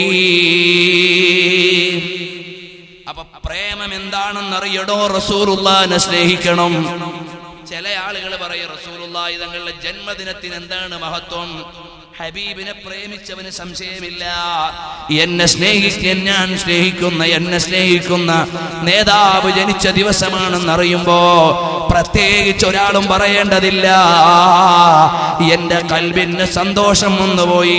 അപ്പൊ പ്രേമം എന്താണെന്നറിയടോ റസൂലുള്ളാനെ സ്നേഹിക്കണം ചില ആളുകൾ പറയും റസൂലുള്ളാഹി തങ്ങളുടെ ജന്മദിനത്തിന് എന്താണ് മഹത്വം ഹബീബിനെ പ്രേമിച്ചവന് സംശയമില്ല എന്നെ സ്നേഹിക്കാൻ ഞാൻ സ്നേഹിക്കുന്ന എന്നെ സ്നേഹിക്കുന്ന നേതാവ് ജനിച്ച ദിവസമാണെന്ന് അറിയുമ്പോ പ്രത്യേകിച്ച് ഒരാളും പറയേണ്ടതില്ല എന്റെ കൽബിന് സന്തോഷം വന്നുപോയി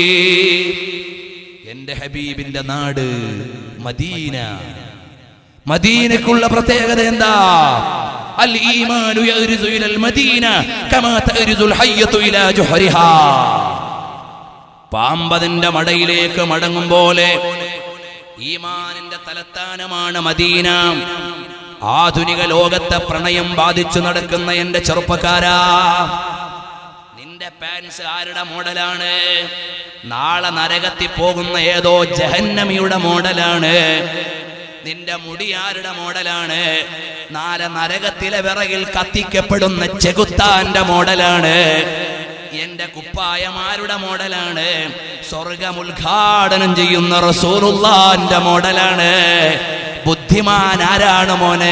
എന്റെ ഹബീബിന്റെ നാട് മദീന മദീനക്കുള്ള പ്രത്യേകത എന്താ അൽ ഈമാനു യഗ്രിസു ഇലൽ മദീന കമാ തഗ്രിസുൽ ഹയ്യത്തു ഇലാ ജുഹരിഹാ പാമ്പതിന്റെ മടയിലേക്ക് മടങ്ങും പോലെ ഈമാനിന്റെ തലസ്ഥാനമാണ് മദീന ആധുനിക ലോകത്തെ പ്രണയം ബാധിച്ചു നടക്കുന്ന എന്റെ ചെറുപ്പക്കാരാ നിന്റെ പാൻസ് ആരുടെ മോഡലാണ് നാളെ നരകത്തിൽ പോകുന്ന ഏതോ ജഹന്നമിയുടെ മോഡലാണ് നിന്റെ മുടി ആരുടെ മോഡലാണ് നാളെ നരകത്തിലെ വിറകിൽ കത്തിക്കപ്പെടുന്ന ചെകുത്താന്റെ മോഡലാണ് എന്റെ കുപ്പായം ആരുടെ മോഡലാണ് സ്വർഗം ഉദ്ഘാടനം ചെയ്യുന്ന റസൂറുള്ളാന്റെ മോഡലാണ് ബുദ്ധിമാൻ ആരാണ് മോനെ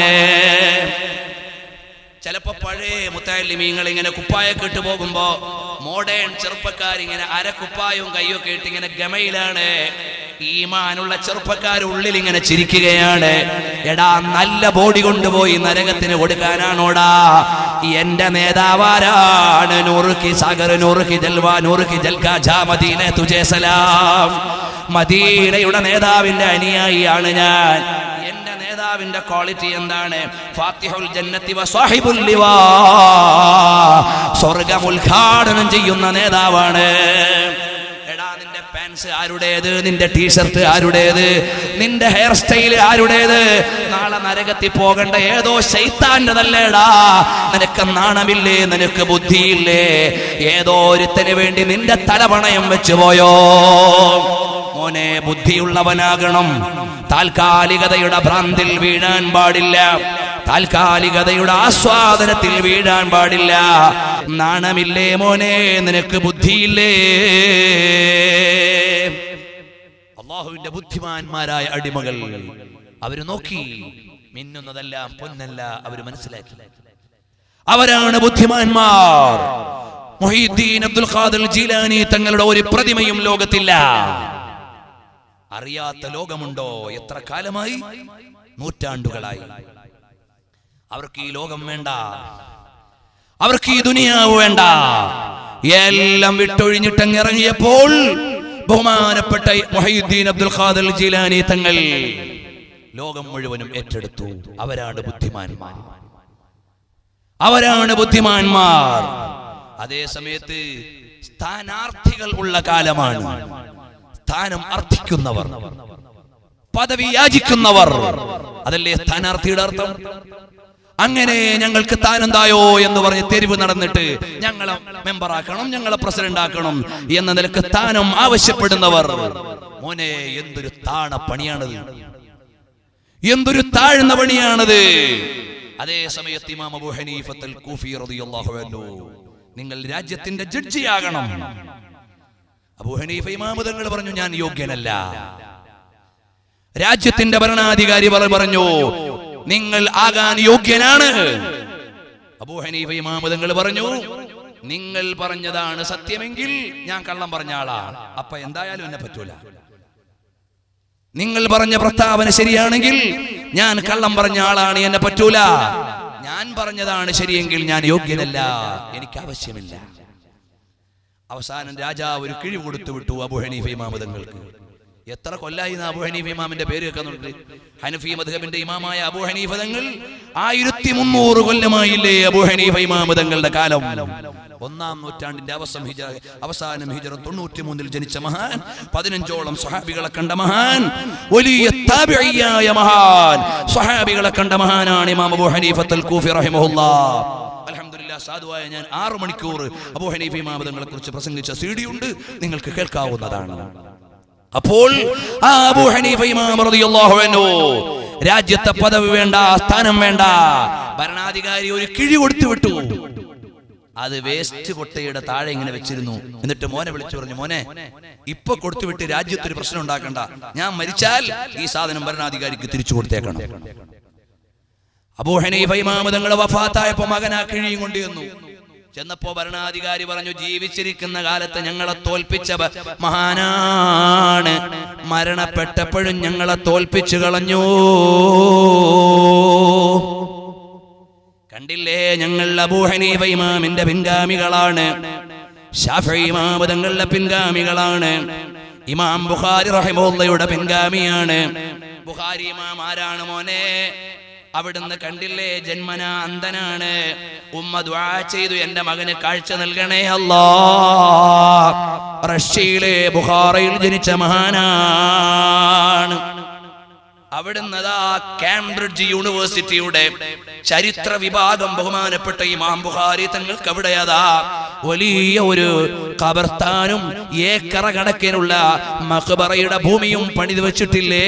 ചിലപ്പോ പഴയ മുത്താലിമീങ്ങൾ ഇങ്ങനെ കുപ്പായൊക്കെ ഇട്ട് പോകുമ്പോ മോഡേൺ ചെറുപ്പക്കാർ ഇങ്ങനെ അരക്കുപ്പായവും കയ്യൊക്കെ ഇട്ട് ഇങ്ങനെ ഗമയിലാണ് ഈമാനുള്ള ചെറുപ്പക്കാർ ഉള്ളിൽ ഇങ്ങനെ ചിരിക്കുകയാണ് എടാ നല്ല ബോഡി കൊണ്ടുപോയി നരകത്തിന് കൊടുക്കാനാണോടാ എന്റെ നേതാവാരാണ് നൂറുക്കി സാഗർ നൂറുക്കി ജൽവാ നൂറുക്കി ജൽക്കാ ജാ മദീന തുജേ സലാം മദീനയുടെ നേതാവിന്റെ അനുയായിയാണ് ഞാൻ എന്റെ നേതാവിന്റെ ക്വാളിറ്റി എന്താണ് ഫാത്തിഹുൽ ജന്നത്തി വ സാഹിബുൽ ലിവാ സ്വർഗം ഉദ്ഘാടനം ചെയ്യുന്ന നേതാവാണ് എടാ നിന്റെ പാൻസ് ആരുടേത് നിന്റെ ടീഷർട്ട് ആരുടേത് നിന്റെ ഹെയർ സ്റ്റൈൽ ആരുടേത് നാളെ നരകത്തിൽ പോകേണ്ട ഏതോ ശൈത്താൻ്റെതല്ലേടാ നിനക്ക് നാണമില്ലേ നിനക്ക് ബുദ്ധിയില്ലേ ഏതോ ഒരുത്തന് വേണ്ടി നിന്റെ തലപണയം വെച്ച് പോയോ മോനെ ബുദ്ധിയുള്ളവനാകണം താൽക്കാലികതയുടെ ഭ്രാന്തിൽ വീഴാൻ പാടില്ല താൽക്കാലികതയുടെ ആസ്വാദനത്തിൽ വീഴാൻ പാടില്ല നാണമില്ലേ മോനെ നിനക്ക് ബുദ്ധിയില്ലേ അള്ളാഹുവിന്റെ ബുദ്ധിമാന്മാരായ അടിമകൾ അവര് നോക്കി മിന്നുന്നതെല്ലാം പൊന്നല്ല അവര് മനസ്സിലാക്കി അവരാണ് ബുദ്ധിമാന്മാർ മൊഹീദ്ദീൻ അബ്ദുൽ ഖാദർ ജീലാനി തങ്ങളുടെ ഒരു പ്രതിമയും ലോകത്തില്ല അറിയാത്ത ലോകമുണ്ടോ എത്ര കാലമായി നൂറ്റാണ്ടുകളായി അവർക്ക് ഈ ലോകം വേണ്ട അവർക്ക് ഈ ദുനിയാവ് വേണ്ട എല്ലാം വിട്ടൊഴിഞ്ഞിട്ടങ്ങ് ഇറങ്ങിയപ്പോൾ ബഹുമാനപ്പെട്ട മുഹയുദ്ദീൻ അബ്ദുൽ ഖാദർ ജീലാനി തങ്ങൾ ലോകം മുഴുവനും ഏറ്റെടുത്തു അവരാണ് ബുദ്ധിമാന്മാർ അവരാണ് ബുദ്ധിമാന്മാർ അതേ സമയത്ത് സ്ഥാനാർത്ഥികൾ ഉള്ള കാലമാണ് സ്ഥാനം അർത്ഥിക്കുന്നവർ പദവി യാചിക്കുന്നവർ അതല്ലേ സ്ഥാനാർത്ഥിയുടെ അർത്ഥം അങ്ങനെ ഞങ്ങൾക്ക് താനെന്തായോ എന്ന് പറഞ്ഞ് തെരുവ് നടന്നിട്ട് ഞങ്ങളെ മെമ്പറാക്കണം ഞങ്ങളെ പ്രസിഡന്റ് ആക്കണം എന്ന നിലക്ക് സ്ഥാനം ആവശ്യപ്പെടുന്നവർ മോനെ എന്തൊരു താണ പണിയാണത് എന്തൊരു താഴ്ന്ന പണിയാണത് അതേ സമയത്ത് ഇമാം അബൂ ഹനീഫത്തുൽ കൂഫി റളിയല്ലാഹു അൻഹു നിങ്ങൾ രാജ്യത്തിന്റെ ജഡ്ജിയാകണം അബൂ ഹനീഫ ഇമാം തങ്ങൾ പറഞ്ഞു ഞാൻ യോഗ്യനല്ല രാജ്യത്തിന്റെ ഭരണാധികാരി പറ- പറഞ്ഞു നിങ്ങൾ ആകാൻ യോഗ്യനാണ് അബൂ ഹനീഫ ഇമാം തങ്ങൾ പറഞ്ഞു നിങ്ങൾ പറഞ്ഞതാണ് സത്യമെങ്കിൽ ഞാൻ കള്ളം പറഞ്ഞ ആളാണ് അപ്പൊ എന്തായാലും എന്നെ പറ്റൂല നിങ്ങൾ പറഞ്ഞ പ്രസ്താവന ശരിയാണെങ്കിൽ ഞാൻ കള്ളം പറഞ്ഞ ആളാണ് എന്നെ പറ്റൂല ഞാൻ പറഞ്ഞതാണ് ശരിയെങ്കിൽ ഞാൻ യോഗ്യനല്ല എനിക്ക് ആവശ്യമില്ല അവസാനം രാജാവ് ഒരു കിഴി കൊടുത്തു വിട്ടു അബു ഹനീഫ ഇമാമതങ്ങൾക്ക് എത്ര കൊല്ലായി ഇന്ന് അബു ഹനീഫ ഇമാമിന്റെ പേര് കേൾക്കുന്നുണ്ട് ഹനഫി മധുഹബിന്റെ ഇമാമായ അബു ഹനീഫ തങ്ങൾ ആയിരത്തി മുന്നൂറ് കൊല്ലമായില്ലേ അബു ഹനീഫ ഇമാമതങ്ങളുടെ കാലം ഒന്നാം നൂറ്റാണ്ടിന്റെ അവസം ഹിജ അവസാനം ഹിജറ തൊണ്ണൂറ്റി മൂന്നിൽ ജനിച്ച മഹാൻ പതിനഞ്ചോളം സ്വഹാബികളെ കണ്ട മഹാൻ വലിയ താബിഈയായ മഹാൻ സ്വഹാബികളെ കണ്ട മഹാനാണ് ഇമാം അബു ഹനീഫത്തുൽ കൂഫി റഹിമഹുല്ലാ അൽഹംദുലില്ലാ സാധുവായ ഞാൻ ആറ് മണിക്കൂർ അബൂ ഹനീഫ ഇമാമതങ്ങളെ കുറിച്ച് പ്രസംഗിച്ച സി ഡി ഉണ്ട് നിങ്ങൾക്ക് കേൾക്കാവുന്നതാണ് അപ്പോൾ ആ അബൂ ഹനീഫ ഇമാം റളിയല്ലാഹു അൻഹു രാജ്യത്തെ പദവി വേണ്ട സ്ഥാനം വേണ്ട ഭരണാധികാരി ഒരു കിഴി കൊടുത്തു വിട്ടു അത് വേസ്റ്റ് കൊട്ടയുടെ താഴെ ഇങ്ങനെ വെച്ചിരുന്നു എന്നിട്ട് മോനെ വിളിച്ചു പറഞ്ഞു മോനെ ഇപ്പൊ കൊടുത്തുവിട്ട് രാജ്യത്തൊരു പ്രശ്നം ഉണ്ടാക്കണ്ട ഞാൻ മരിച്ചാൽ ഈ സാധനം ഭരണാധികാരിക്ക് തിരിച്ചു കൊടുത്തേക്കണം അബൂ ഹനീഫ ഇമാമ തങ്ങൾ വഫാത്തായപ്പോ മകൻ ആ കിഴിയും കൊണ്ടുവന്നു ചെന്നപ്പോ ഭരണാധികാരി പറഞ്ഞു ജീവിച്ചിരിക്കുന്ന കാലത്ത് ഞങ്ങളെ തോൽപ്പിച്ച ബ- മഹാനാണ് മരണപ്പെട്ടപ്പോഴും ഞങ്ങളെ തോൽപ്പിച്ചു കളഞ്ഞു കണ്ടില്ലേ ഞങ്ങൾ അബൂ ഹനീഫ ഇമാമിന്റെ പിൻഗാമികളാണ് ഷാഫി ഇമാം തങ്ങളുടെ പിൻഗാമികളാണ് ഇമാം ബുഖാരി റഹിമുള്ളയുടെ പിൻഗാമിയാണ് ബുഖാരി ഇമാം ആരാണ് മോനെ അവിടുന്ന് കണ്ടില്ലേ ജന്മന അന്ധനാണ് ഉമ്മ ദ്വാ ചെയ്തു എന്റെ മകന് കാഴ്ച നൽകണേ അല്ലാ റഷ്യയിലെ ബുഖാറയിൽ ജനിച്ച മഹാനാണ് അവിടുന്ന് അതാ കാംബ്രിഡ്ജ് യൂണിവേഴ്സിറ്റിയുടെ ചരിത്ര വിഭാഗം ബഹുമാനപ്പെട്ട ഇമാം ബുഖാരി തങ്ങൾക്ക് അവിടെ അതാ വലിയ ഒരു കബർസ്ഥാനും ഏക്കറ കണക്കിനുള്ള മഖബറയുടെ ഭൂമിയും പണിത് വെച്ചിട്ടില്ലേ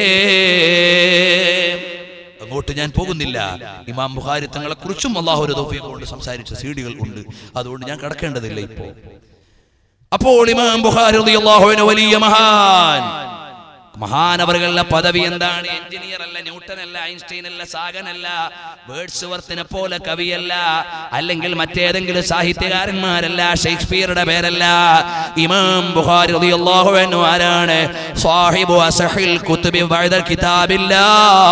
അങ്ങോട്ട് ഞാൻ പോകുന്നില്ല ഇമാം ബുഖാരി തങ്ങളെ കുറിച്ചും അള്ളാഹു ഒരു തോഫിയെ കൊണ്ട് സംസാരിച്ച സീഡികൾ ഉണ്ട് അതുകൊണ്ട് ഞാൻ കടക്കേണ്ടതില്ല ഇപ്പോ അപ്പോൾ ഇമാം ബുഖാരി റളിയല്ലാഹു അൻഹു വലിയ മഹാൻ മഹാനവറുകളുടെ പദവി എന്താണ് എഞ്ചിനീയർ അല്ല ന്യൂട്ടൻ അല്ല ഐൻസ്റ്റൈൻ അല്ല സാഗൻ അല്ല വേർഡ്സ്വർത്തിനെ പോലെ കവിയല്ല അല്ലെങ്കിൽ മറ്റേതെങ്കിലും സാഹിത്യകാരന്മാരല്ല ഷേക്സ്പിയറുടെ പേരല്ല ഇമാം ബുഖാരി റളിയല്ലാഹു അൻഹു ആരാണ് സാഹിബു അസഹിൽ കുതുബി ബഅദൽ കിതാബില്ലാ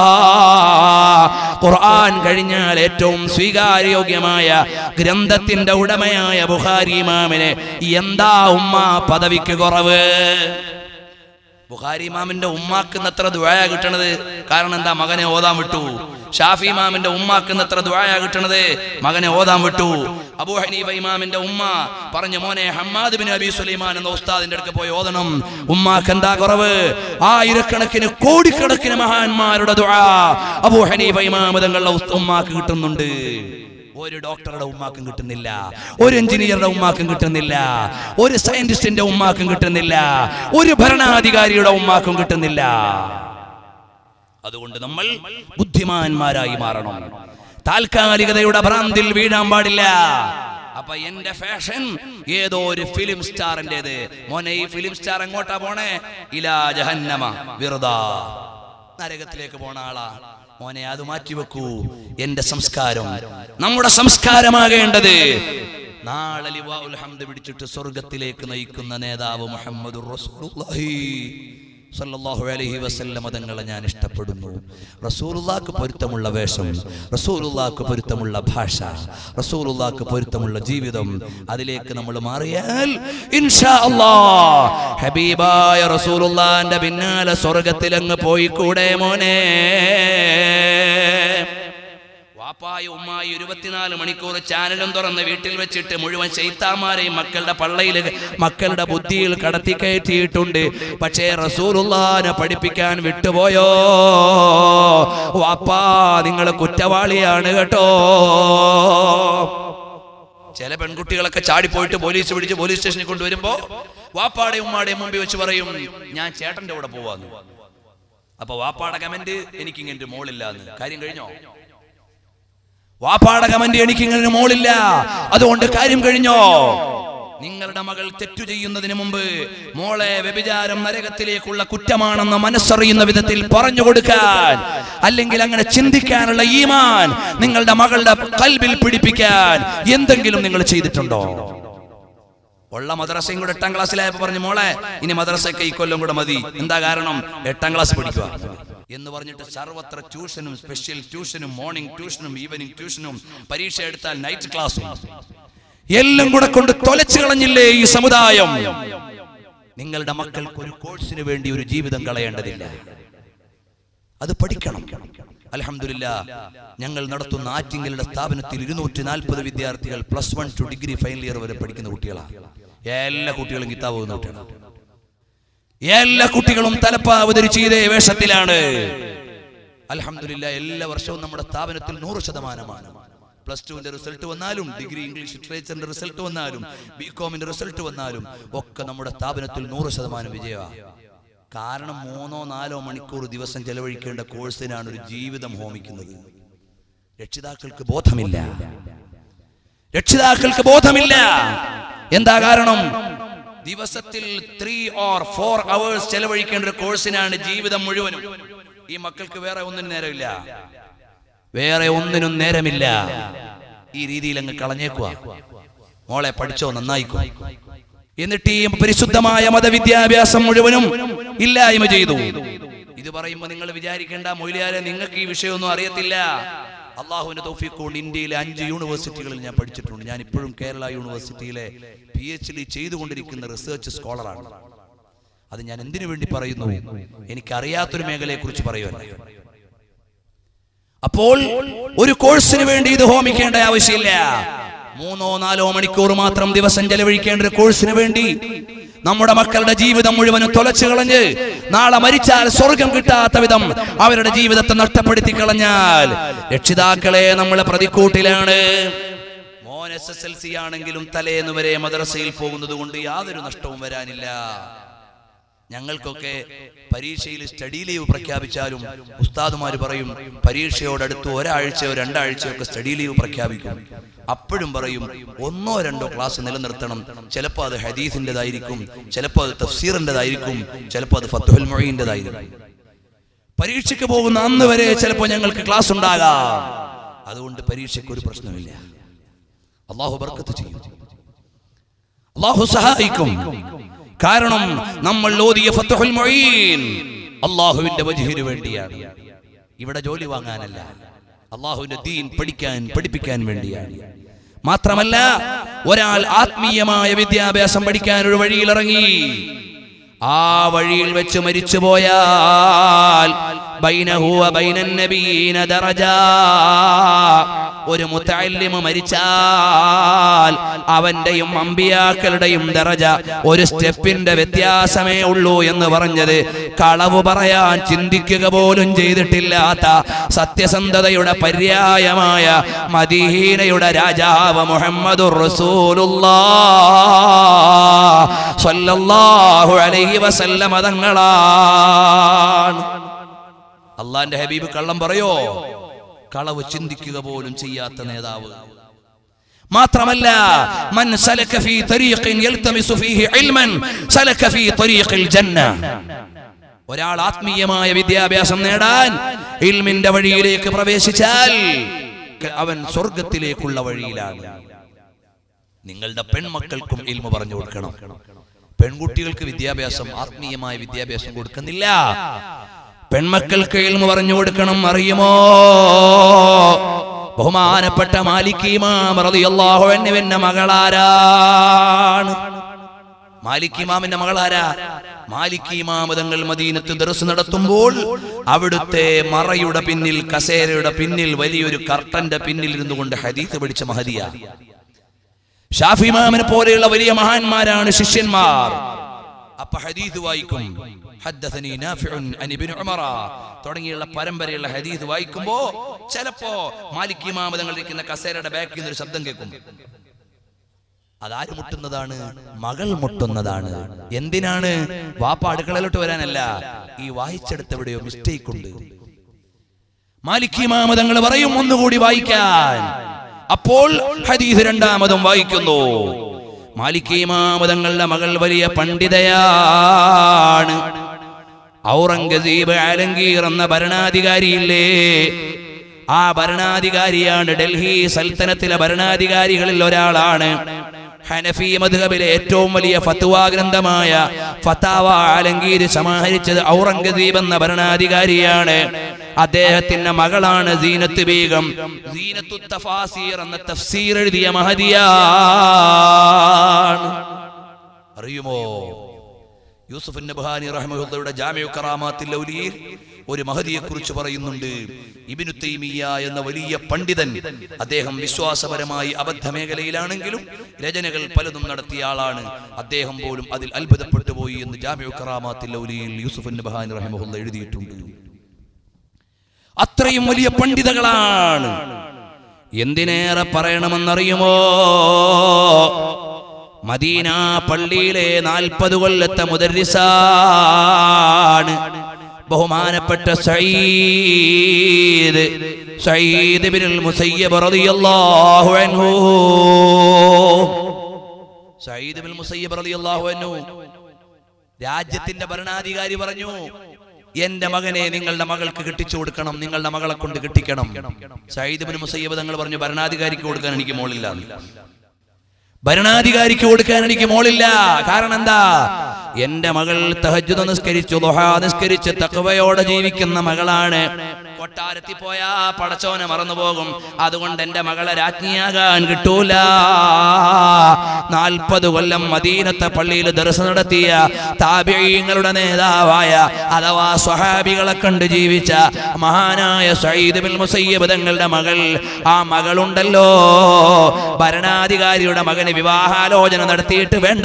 ഖുർആൻ കഴിഞ്ഞാൽ ഏറ്റവും സ്വീകാര്യോഗ്യമായ ഗ്രന്ഥത്തിന്റെ ഉടമയായ ബുഖാരി ഇമാമിന് എന്താ ഉമ്മ പദവിക്ക് കുറവ് ബുഖാരി ഇമാമിന്റെ ഉമ്മാക്കുന്ന എത്ര ദുആയ കിട്ടണത് കാരണം എന്താ മകനെ ഓതാൻ വിട്ടു ഷാഫി ഇമാമിന്റെ ഉമ്മാക്കുന്ന എത്ര ദുആയ കിട്ടണത് മകനെ ഓതാൻ വിട്ടു അബൂ ഹനീഫ ഇമാമിന്റെ ഉമ്മ പറഞ്ഞു മോനെ ഹമ്മാദ് ബിൻ അബി സുലൈമാൻ എന്ന ഉസ്താദിന്റെ അടുക്ക് പോയി ഓതണം ഉമ്മാക്ക് എന്താ കുറവ് ആയിരക്കണക്കിന് കോടിക്കണക്കിന് മഹാന്മാരുടെ ദുആ അബൂ ഹനീഫ ഇമാം തങ്ങളുടെ ഉമ്മാക്ക് കിട്ടുന്നുണ്ട് ഒരു ഡോക്ടറുടെ ഉമ്മാക്കും കിട്ടുന്നില്ല ഒരു എഞ്ചിനീയറുടെ ഉമ്മാക്കും കിട്ടുന്നില്ല ഒരു സയന്റിസ്റ്റിന്റെ ഉമ്മാക്കും കിട്ടുന്നില്ല ഒരു ഭരണാധികാരിയുടെ ഉമ്മാക്കും കിട്ടുന്നില്ല അതുകൊണ്ട് നമ്മൾ ബുദ്ധിമാന്മാരായി മാറണം താൽക്കാലികതയുടെ ഭ്രാന്തിൽ വീഴാൻ പാടില്ല അപ്പൊ എന്റെ ഫാഷൻ ഏതോ ഒരു ഫിലിം സ്റ്റാറിന്റേത് മോനെ ഈ ഫിലിം സ്റ്റാർ എങ്ങോട്ടാ പോണേ ഇലാ ജഹന്നമ വെറുതാ നരകത്തിലേക്ക് പോണ ആളാ മോനെ അത് മാറ്റിവെക്കൂ എന്റെ സംസ്കാരം നമ്മുടെ സംസ്കാരമാകേണ്ടത് നാളെ ലിവാഉൽ ഹംദ് പിടിച്ചിട്ട് സ്വർഗത്തിലേക്ക് നയിക്കുന്ന നേതാവ് മുഹമ്മദ് സല്ലല്ലാഹു അലൈഹി വസല്ലം മതങ്ങളെ ഞാൻ ഇഷ്ടപ്പെടുന്നു റസൂലുള്ളാക്ക് പൊരുത്തമുള്ള വേഷം റസൂലുള്ളാക്ക് പൊരുത്തമുള്ള ഭാഷ റസൂലുള്ളാക്ക് പൊരുത്തമുള്ള ജീവിതം അതിലേക്ക് നമ്മൾ മാറിയാൽ ഇൻഷാ അല്ലാഹ് ഹബീബായ റസൂലുള്ളാന്റെ പിന്നാലെ സ്വർഗത്തിൽ അങ്ങ് പോയി കൂടെ മോനെ വാപ്പായ ഉമ്മായി ഇരുപത്തിനാല് മണിക്കൂർ ചാനലും തുറന്ന് വീട്ടിൽ വെച്ചിട്ട് മുഴുവൻ ശൈത്താമാരെയും മക്കളുടെ പള്ളയിൽ മക്കളുടെ ബുദ്ധിയിൽ കടത്തി കയറ്റിയിട്ടുണ്ട് പക്ഷേ റസൂലുള്ളാനെ പഠിപ്പിക്കാൻ വിട്ടുപോയോ വാപ്പാ നിങ്ങൾ കുറ്റവാളിയാണ് കേട്ടോ ചില പെൺകുട്ടികളൊക്കെ ചാടിപ്പോയിട്ട് പോലീസ് പിടിച്ച് പോലീസ് സ്റ്റേഷനിൽ കൊണ്ടുവരുമ്പോ വാപ്പാടെയും ഉമ്മാടെയും മുമ്പിൽ വെച്ച് പറയും ഞാൻ ചേട്ടന്റെ കൂടെ പോവാന്ന് അപ്പൊ വാപ്പാടെ കമന്റ് എനിക്ക് ഇങ്ങനെ മോളില്ല എന്ന് കാര്യം കഴിഞ്ഞോ വാപ്പാടെ കമന്റ് എനിക്ക് ഇങ്ങനെ മോളില്ല അതുകൊണ്ട് കാര്യം കഴിഞ്ഞോ നിങ്ങളുടെ മകൾ തെറ്റു ചെയ്യുന്നതിന് മുമ്പ് മോളെ വ്യഭിചാരം നരകത്തിലേക്കുള്ള കുറ്റമാണെന്ന് മനസ്സറിയുന്ന വിധത്തിൽ പറഞ്ഞു കൊടുക്കാൻ അല്ലെങ്കിൽ അങ്ങനെ ചിന്തിക്കാനുള്ള ഈമാൻ നിങ്ങളുടെ മകളുടെ കൽബിൽ പിടിപ്പിക്കാൻ എന്തെങ്കിലും നിങ്ങൾ ചെയ്തിട്ടുണ്ടോ ഉള്ള മദ്രസയും കൂടെ എട്ടാം ക്ലാസ്സിലായപ്പോ പറഞ്ഞു മോളെ ഇനി മദ്രസയ്ക്ക് ഈ കൊല്ലം കൂടെ മതി എന്താ കാരണം എട്ടാം ക്ലാസ് പഠിക്കുക എന്ന് പറഞ്ഞിട്ട് സർവത്ര ട്യൂഷനും സ്പെഷ്യൽ ട്യൂഷനും മോർണിംഗ് ട്യൂഷനും ഈവനിങ് ട്യൂഷനും പരീക്ഷ എടുത്താൽ നൈറ്റ് ക്ലാസ്സും എല്ലാം കൂടെ കൊണ്ട് തൊലച്ചു കളഞ്ഞില്ലേ ഈ സമുദായം നിങ്ങളുടെ മക്കൾക്ക് ഒരു കോഴ്സിന് വേണ്ടി ഒരു ജീവിതം കളയേണ്ടതില്ല അത് പഠിക്കണം അലഹമില്ല ഞങ്ങൾ നടത്തുന്ന ആറ്റിങ്ങലുടെ സ്ഥാപനത്തിൽ ഇരുന്നൂറ്റി നാൽപ്പത് വിദ്യാർത്ഥികൾ plus one two degree final year വരെ പഠിക്കുന്ന കുട്ടികളാണ് എല്ലാ കുട്ടികളും കിതാബ് പോകുന്ന കുട്ടികളാണ് എല്ലാ കുട്ടികളും തലപ്പാവ് ധരിച്ച് ഇതേ വേഷത്തിലാണ് അലഹമില്ല എല്ലാ വർഷവും നമ്മുടെ സ്ഥാപനത്തിൽ നൂറ് ശതമാനമാണ് പ്ലസ് ടുവിന്റെ റിസൾട്ട് വന്നാലും ഡിഗ്രി ഇംഗ്ലീഷ് ലിറ്ററേച്ചറിന്റെ റിസൾട്ട് വന്നാലും ബി കോമിന്റെ റിസൾട്ട് വന്നാലും ഒക്കെ നമ്മുടെ സ്ഥാപനത്തിൽ നൂറ് ശതമാനം വിജയമാണ് കാരണം മൂന്നോ നാലോ മണിക്കൂർ ദിവസം ചെലവഴിക്കേണ്ട കോഴ്സിനാണ് ഒരു ജീവിതം ഹോമിക്കുന്നത് രക്ഷിതാക്കൾക്ക് ബോധമില്ല രക്ഷിതാക്കൾക്ക് ബോധമില്ല എന്താ കാരണം ദിവസത്തിൽ ത്രീ ഓർ ഫോർ അവേഴ്സ് ചെലവഴിക്കേണ്ട ഒരു കോഴ്സിനാണ് ജീവിതം മുഴുവനും ഈ മക്കൾക്ക് വേറെ ഒന്നിനും നേരമില്ല വേറെ ഒന്നിനും നേരമില്ല ഈ രീതിയിൽ അങ്ങ് കളഞ്ഞേക്കുക മോളെ പഠിച്ചോ നന്നായിക്കോ എന്നിട്ട് ഈ പരിശുദ്ധമായ മതവിദ്യാഭ്യാസം മുഴുവനും ഇല്ലായ്മ ചെയ്തു ഇത് പറയുമ്പോൾ നിങ്ങൾ വിചാരിക്കേണ്ട മൊയിലാരെ നിങ്ങൾക്ക് ഈ വിഷയമൊന്നും അറിയത്തില്ല അള്ളാഹുവിന്റെ തൗഫീഖ് കൊണ്ട് ഇന്ത്യയിലെ അഞ്ച് യൂണിവേഴ്സിറ്റികളിൽ ഞാൻ പഠിച്ചിട്ടുണ്ട് ഞാൻ ഇപ്പോഴും കേരള യൂണിവേഴ്സിറ്റിയിലെ പി എച്ച് ഡി ചെയ്തുകൊണ്ടിരിക്കുന്ന റിസർച്ച് സ്കോളറാണ് അത് ഞാൻ എന്തിനു വേണ്ടി പറയുന്നു എനിക്കറിയാത്തൊരു മേഖലയെ കുറിച്ച് പറയുമല്ല അപ്പോൾ ഒരു കോഴ്സിന് വേണ്ടി ഇത് ഹോമിക്കേണ്ട ആവശ്യമില്ല മൂന്നോ നാലോ മണിക്കൂർ മാത്രം ദിവസം ചെലവഴിക്കേണ്ട ഒരു കോഴ്സിന് വേണ്ടി നമ്മുടെ മക്കളുടെ ജീവിതം മുഴുവനും തൊലച്ചു കളഞ്ഞ് നാളെ മരിച്ചാൽ സ്വർഗം കിട്ടാത്ത വിധം അവരുടെ ജീവിതത്തെ നഷ്ടപ്പെടുത്തി കളഞ്ഞാൽ രക്ഷിതാക്കളെ നമ്മളെ പ്രതിക്കൂട്ടിലാണ് മോൻ എസ് എസ് എൽ സി ആണെങ്കിലും തലേന്ന് വരെ മദ്രസയിൽ പോകുന്നത് കൊണ്ട് യാതൊരു നഷ്ടവും വരാനില്ല ഞങ്ങൾക്കൊക്കെ പരീക്ഷയിൽ സ്റ്റഡി ലീവ് പ്രഖ്യാപിച്ചാലും ഉസ്താദുമാർ പറയും പരീക്ഷയോടടുത്ത് ഒരാഴ്ചയോ രണ്ടാഴ്ചയോ ഒക്കെ സ്റ്റഡി ലീവ് പ്രഖ്യാപിക്കും അപ്പോഴും പറയും ഒന്നോ രണ്ടോ ക്ലാസ് നിലനിർത്തണം ചിലപ്പോൾ അത് ഹദീസിൻ്റെതായിരിക്കും ചിലപ്പോൾ അത് തഫ്സീറിൻ്റെതായിരിക്കും ചിലപ്പോൾ അത് ഫത്തുഹൽ മൊഴീൻ്റെതായിരിക്കും പരീക്ഷയ്ക്ക് പോകുന്ന അന്ന് വരെ ചിലപ്പോൾ ഞങ്ങൾക്ക് ക്ലാസ് ഉണ്ടാകാം അതുകൊണ്ട് പരീക്ഷയ്ക്ക് ഒരു പ്രശ്നമില്ല അള്ളാഹു ബർക്കത്ത് ചെയ്യും അള്ളാഹു സഹായിക്കും കാരണം നമ്മൾ ഓതിയ ഫത്തുഹുൽ മൊയ്ൻ അള്ളാഹുവിന്റെ വജുഹിന് വേണ്ടിയാണ് ഇവിടെ ജോലി വാങ്ങാനല്ല അള്ളാഹുവിന്റെ ദീൻ പഠിക്കാൻ പഠിപ്പിക്കാൻ വേണ്ടിയാണ് മാത്രമല്ല ഒരാൾ ആത്മീയമായ വിദ്യാഭ്യാസം പഠിക്കാൻ ഒരു വഴിയിൽ ഇറങ്ങി ആ വഴിയിൽ വെച്ച് മരിച്ചു പോയാൽ ബൈനഹു വ ബൈനൻ നബീന ദറജ ഒരു മുത്തല്ലിമ മരിച്ചാൽ അവന്റെയും അമ്പിയാക്കളുടെയും ദറജ ഒരു സ്റ്റെപ്പിന്റെ വ്യത്യാസമേ ഉള്ളൂ എന്ന് പറഞ്ഞത് കളവ് പറയാൻ ചിന്തിക്കുക പോലും ചെയ്തിട്ടില്ലാത്ത സത്യസന്ധതയുടെ പര്യായമായ മദീനയുടെ രാജാവ് മുഹമ്മദുർ റസൂലുള്ളാഹ് സ്വല്ലല്ലാഹു അലൈഹി വസല്ലമ തങ്ങളാണ് അള്ളാന്റെ ഹബീബ് കള്ളം പറയോ കളവ് ചിന്തിക്കുക പോലും ചെയ്യാത്ത നേതാവ് മാത്രമല്ല മൻ സലക ഫീ തരീഖിൻ യൽതമിസു ഫീഹി ഇൽമൻ സലക ഫീ തരീഖിൽ ജന്ന ഒരാൾ ആത്മീയമായ വിദ്യാഭ്യാസം നേടാൻ ഇൽമിന്റെ വഴിയിലേക്ക് പ്രവേശിച്ചാൽ അവൻ സ്വർഗത്തിലേക്കുള്ള വഴിയിലാണ് നിങ്ങളുടെ പെൺമക്കൾക്കും ഇൽമ പറഞ്ഞു കൊടുക്കണം പെൺകുട്ടികൾക്ക് വിദ്യാഭ്യാസം ആത്മീയമായ വിദ്യാഭ്യാസം കൊടുക്കുന്നില്ല പെൺമക്കൾക്ക് ഇൽമ പറഞ്ഞു കൊടുക്കണം അറിയുമോ ബഹുമാനപ്പെട്ട മാലിക് ഇമാം റളിയല്ലാഹു അൻഹുവിന്റെ മകളാരാണ് മാലിക് ഇമാമിന്റെ മകളാരാ മാലിക് ഇമാം തങ്ങൾ മദീനത്ത് ദർസ് നടത്തുമ്പോൾ അവിടുത്തെ മറയുടെ പിന്നിൽ കസേരയുടെ പിന്നിൽ വലിയൊരു കർട്ടന്റെ പിന്നിൽ ഇരുന്നുകൊണ്ട് ഹദീത്ത് പഠിച്ച മഹദിയ ഷാഫി ഇമാമിനെ പോലെയുള്ള വലിയ മഹാന്മാരാണ് ശിഷ്യന്മാർ അപ്പൊ ഹദീസ് വായിക്കും ഹദ്ദസനി നാഫിഉൻ അൻ ഇബ്നു ഉമറ തുടങ്ങിയുള്ള പരമ്പരയുള്ള ഹദീസ് വായിക്കുമ്പോ ചിലപ്പോ മാലിക് ഇമാം തങ്ങൾ ഇരിക്കുന്ന കസേരയുടെ ബാക്കിൽ നിന്ന് ഒരു ശബ്ദം കേൾക്കും അതാര് മുട്ടുന്നതാണ് മകൾ മുട്ടുന്നതാണ് എന്തിനാണ് വാപ്പ അടുക്കളയിലോട്ട് വരാനല്ല ഈ വായിച്ചെടുത്തെവിടെയോ മിസ്റ്റേക്ക് ഉണ്ട് മാലിക് ഇമാം തങ്ങൾ പറയും ഒന്നുകൂടി വായിക്കാൻ അപ്പോൾ ഹദീസ് രണ്ടാമതും വായിക്കുന്നു മാലിക് ഇമാം തങ്ങളുടെ മകൾ വലിയ പണ്ഡിതയാണ് ഔറംഗസീബ് ആലങ്കീർ എന്ന ഭരണാധികാരിയില്ലേ ആ ഭരണാധികാരിയാണ് ഡൽഹി സൽത്തനത്തിലെ ഭരണാധികാരികളിൽ ഒരാളാണ് ഹനഫി മദ്ഹബിലെ ഏറ്റവും വലിയ ഫത്വാ ഗ്രന്ഥമായ ഫത്താവ ആലങ്കീർ സമാഹരിച്ചത് ഔറംഗസീബ് എന്ന ഭരണാധികാരിയാണ് അദ്ദേഹത്തിന്റെ മകളാണ് സീനത്ത് ബീഗം സീനത്തു തഫാസീർ എന്ന തഫ്സീർ എഴുതിയ മഹദിയാണ് അറിയുമോ യൂസുഫ് നബ്ഹാനി റഹ്മഹുല്ലയുടെ ജാമിഉ കറാമാത്തിൽ ഔലിയിൽ ഒരു മഹദിയെ കുറിച്ച് പറയുന്നുണ്ട് ഇബ്നു തൈമിയ എന്ന വലിയ പണ്ഡിതൻ അദ്ദേഹം വിശ്വാസപരമായി അബദ്ധ മേഖലയിലാണെങ്കിലും രചനകൾ പലതും നടത്തിയ ആളാണ് അദ്ദേഹം പോലും അതിൽ അത്ഭുതപ്പെട്ടു പോയി എന്ന് ജാമിഉ കറാമാത്തിൽ ഔലിയിൽ യൂസുഫ് നബ്ഹാനി റഹ്മഹുല്ല എഴുതിയിട്ടുണ്ട് അത്രയും വലിയ പണ്ഡിതകളാണ് എന്തിനേറെ പറയണമെന്നറിയുമോ മദീന പള്ളിയിലെ നാൽപ്പത് കൊല്ലത്തെ മുദരിസാണ് ബഹുമാനപ്പെട്ട സയ്യിദ് സയ്യിദ് ബിനുൽ മുസയ്യബ് റളിയല്ലാഹു അൻഹു സയ്യിദ് ബിൻ മുസയ്യബ് റളിയല്ലാഹു അൻഹു രാജ്യത്തിന്റെ ഭരണാധികാരി പറഞ്ഞു എന്റെ മകനെ നിങ്ങളുടെ മകൾക്ക് കെട്ടിച്ചു കൊടുക്കണം നിങ്ങളുടെ മകളെ കൊണ്ട് കെട്ടിക്കണം സയ്യിദ് ബിൻ മുസയ്യബ് തങ്ങൾ പറഞ്ഞു ഭരണാധികാരിക്ക് കൊടുക്കാൻ എനിക്ക് മോളില്ല ഭരണാധികാരിക്ക് കൊടുക്കാൻ എനിക്ക് മോളില്ല കാരണം എന്താ എന്റെ മകൾ തഹജ്ജുദ് നിസ്കരിച്ചു ദുഹാ നിസ്കരിച്ച് തഖ്വയോടെ ജീവിക്കുന്ന മകളാണ് കൊട്ടാരത്തിൽ പോയാ പടച്ചോനെ മറന്നുപോകും അതുകൊണ്ട് എന്റെ മകളെ രാജ്ഞിയാകാൻ കിട്ടൂല നാൽപ്പത് കൊല്ലം മദീനത്തെ പള്ളിയിൽ ദർശനം നടത്തിയ താബിയങ്ങളുടെ നേതാവായ അഥവാ സ്വഹാബികളെ കണ്ട് ജീവിച്ച മഹാനായ സയ്യിദ് ബിൻ മുസയ്യബ് തങ്ങളുടെ മകൾ ആ മകളുണ്ടല്ലോ ഭരണാധികാരിയുടെ മകന് വിവാഹാലോചന നടത്തിയിട്ട് വേണ്ട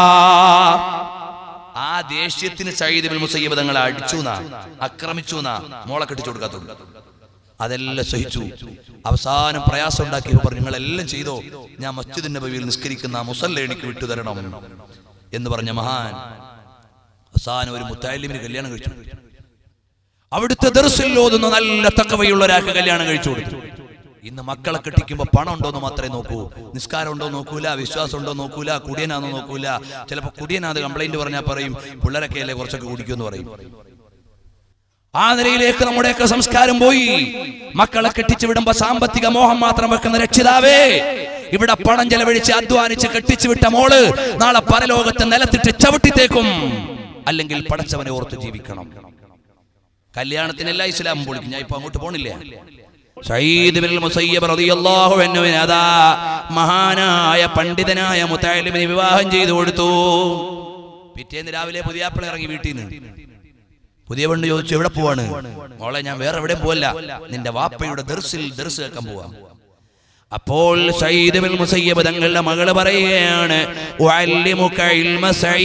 ആ ദേഷ്യത്തിന് സയ്യിദ് ബിൻ മുസയ്യബ് തങ്ങളെ അടിച്ചു നാ ആക്രമിച്ചു നാ മോളെ കെട്ടിച്ചു കൊടുക്കാത്തുള്ളൂ അതെല്ലാം സഹിച്ചു അവസാനം പ്രയാസം ഉണ്ടാക്കി പറഞ്ഞു നിങ്ങളെല്ലാം ചെയ്തോ ഞാൻ മസ്ജിദ് നബവിയിൽ നിസ്കരിക്കുന്ന ആ മുസല്ല എനിക്ക് വിട്ടുതരണം എന്ന് പറഞ്ഞ മഹാൻ അവസാനം ഒരു മുത്താലിമിന് കല്യാണം കഴിച്ചു അവിടുത്തെ ദർസിൽ ഓതുന്ന നല്ല തക്കവയുള്ള ഒരാൾക്ക് കല്യാണം കഴിച്ചു കൊടുത്തു ഇന്ന് മക്കളെ കെട്ടിക്കുമ്പോ പണം ഉണ്ടോന്ന് മാത്രമേ നോക്കൂ നിസ്കാരം ഉണ്ടോ നോക്കൂല വിശ്വാസം ഉണ്ടോ നോക്കൂല കുടിയനാന്നോ നോക്കൂല ചിലപ്പോ കുടിയനാത് കംപ്ലൈന്റ് പറഞ്ഞാൽ പറയും പിള്ളേരൊക്കെ അല്ലേ കുറച്ചൊക്കെ കുടിക്കുമെന്ന് പറയും ആ നിലയിലേക്ക് നമ്മുടെയൊക്കെ സംസ്കാരം പോയി മക്കളെ കെട്ടിച്ചു വിടുമ്പോ സാമ്പത്തിക മോഹം മാത്രം വെക്കുന്ന രക്ഷിതാവേ ഇവിടെ പണം ചെലവഴിച്ച് അധ്വാനിച്ച് കെട്ടിച്ചു വിട്ട മോള് നാളെ പരലോകത്ത് നിലത്തിട്ട് ചവിട്ടിത്തേക്കും അല്ലെങ്കിൽ പടച്ചവനെ ഓർത്ത് ജീവിക്കണം കല്യാണത്തിനല്ല ഇസ്ലാം പൊളിക്കും ഞാൻ ഇപ്പൊ അങ്ങോട്ട് പോണില്ല സയ്യിദ് ബിൻ മുസയ്യബ് റളിയല്ലാഹു അൻഹുവിന് അതാ മഹാനായ പണ്ഡിതനായ മുത്തലിമിനെ വിവാഹം ചെയ്തു കൊടുത്തു പിറ്റേന്ന് രാവിലെ പുതിയാപ്പിള ഇറങ്ങി വീട്ടിൽ നിന്ന് പുതിയ പെണ്ണ് ചോദിച്ചു എവിടെ പോവാണ് മോളെ ഞാൻ വേറെ എവിടെയും പോവല്ല നിന്റെ വാപ്പയുടെ ദർസിൽ ദർസ് കേൾക്കാൻ പോവാ അപ്പോൾ സയ്യിദ് ബിൻ മുസയ്യബ് തങ്ങളുടെ മകള് പറയുകയാണ് "ഉഅല്ലിമുക ഇൽമ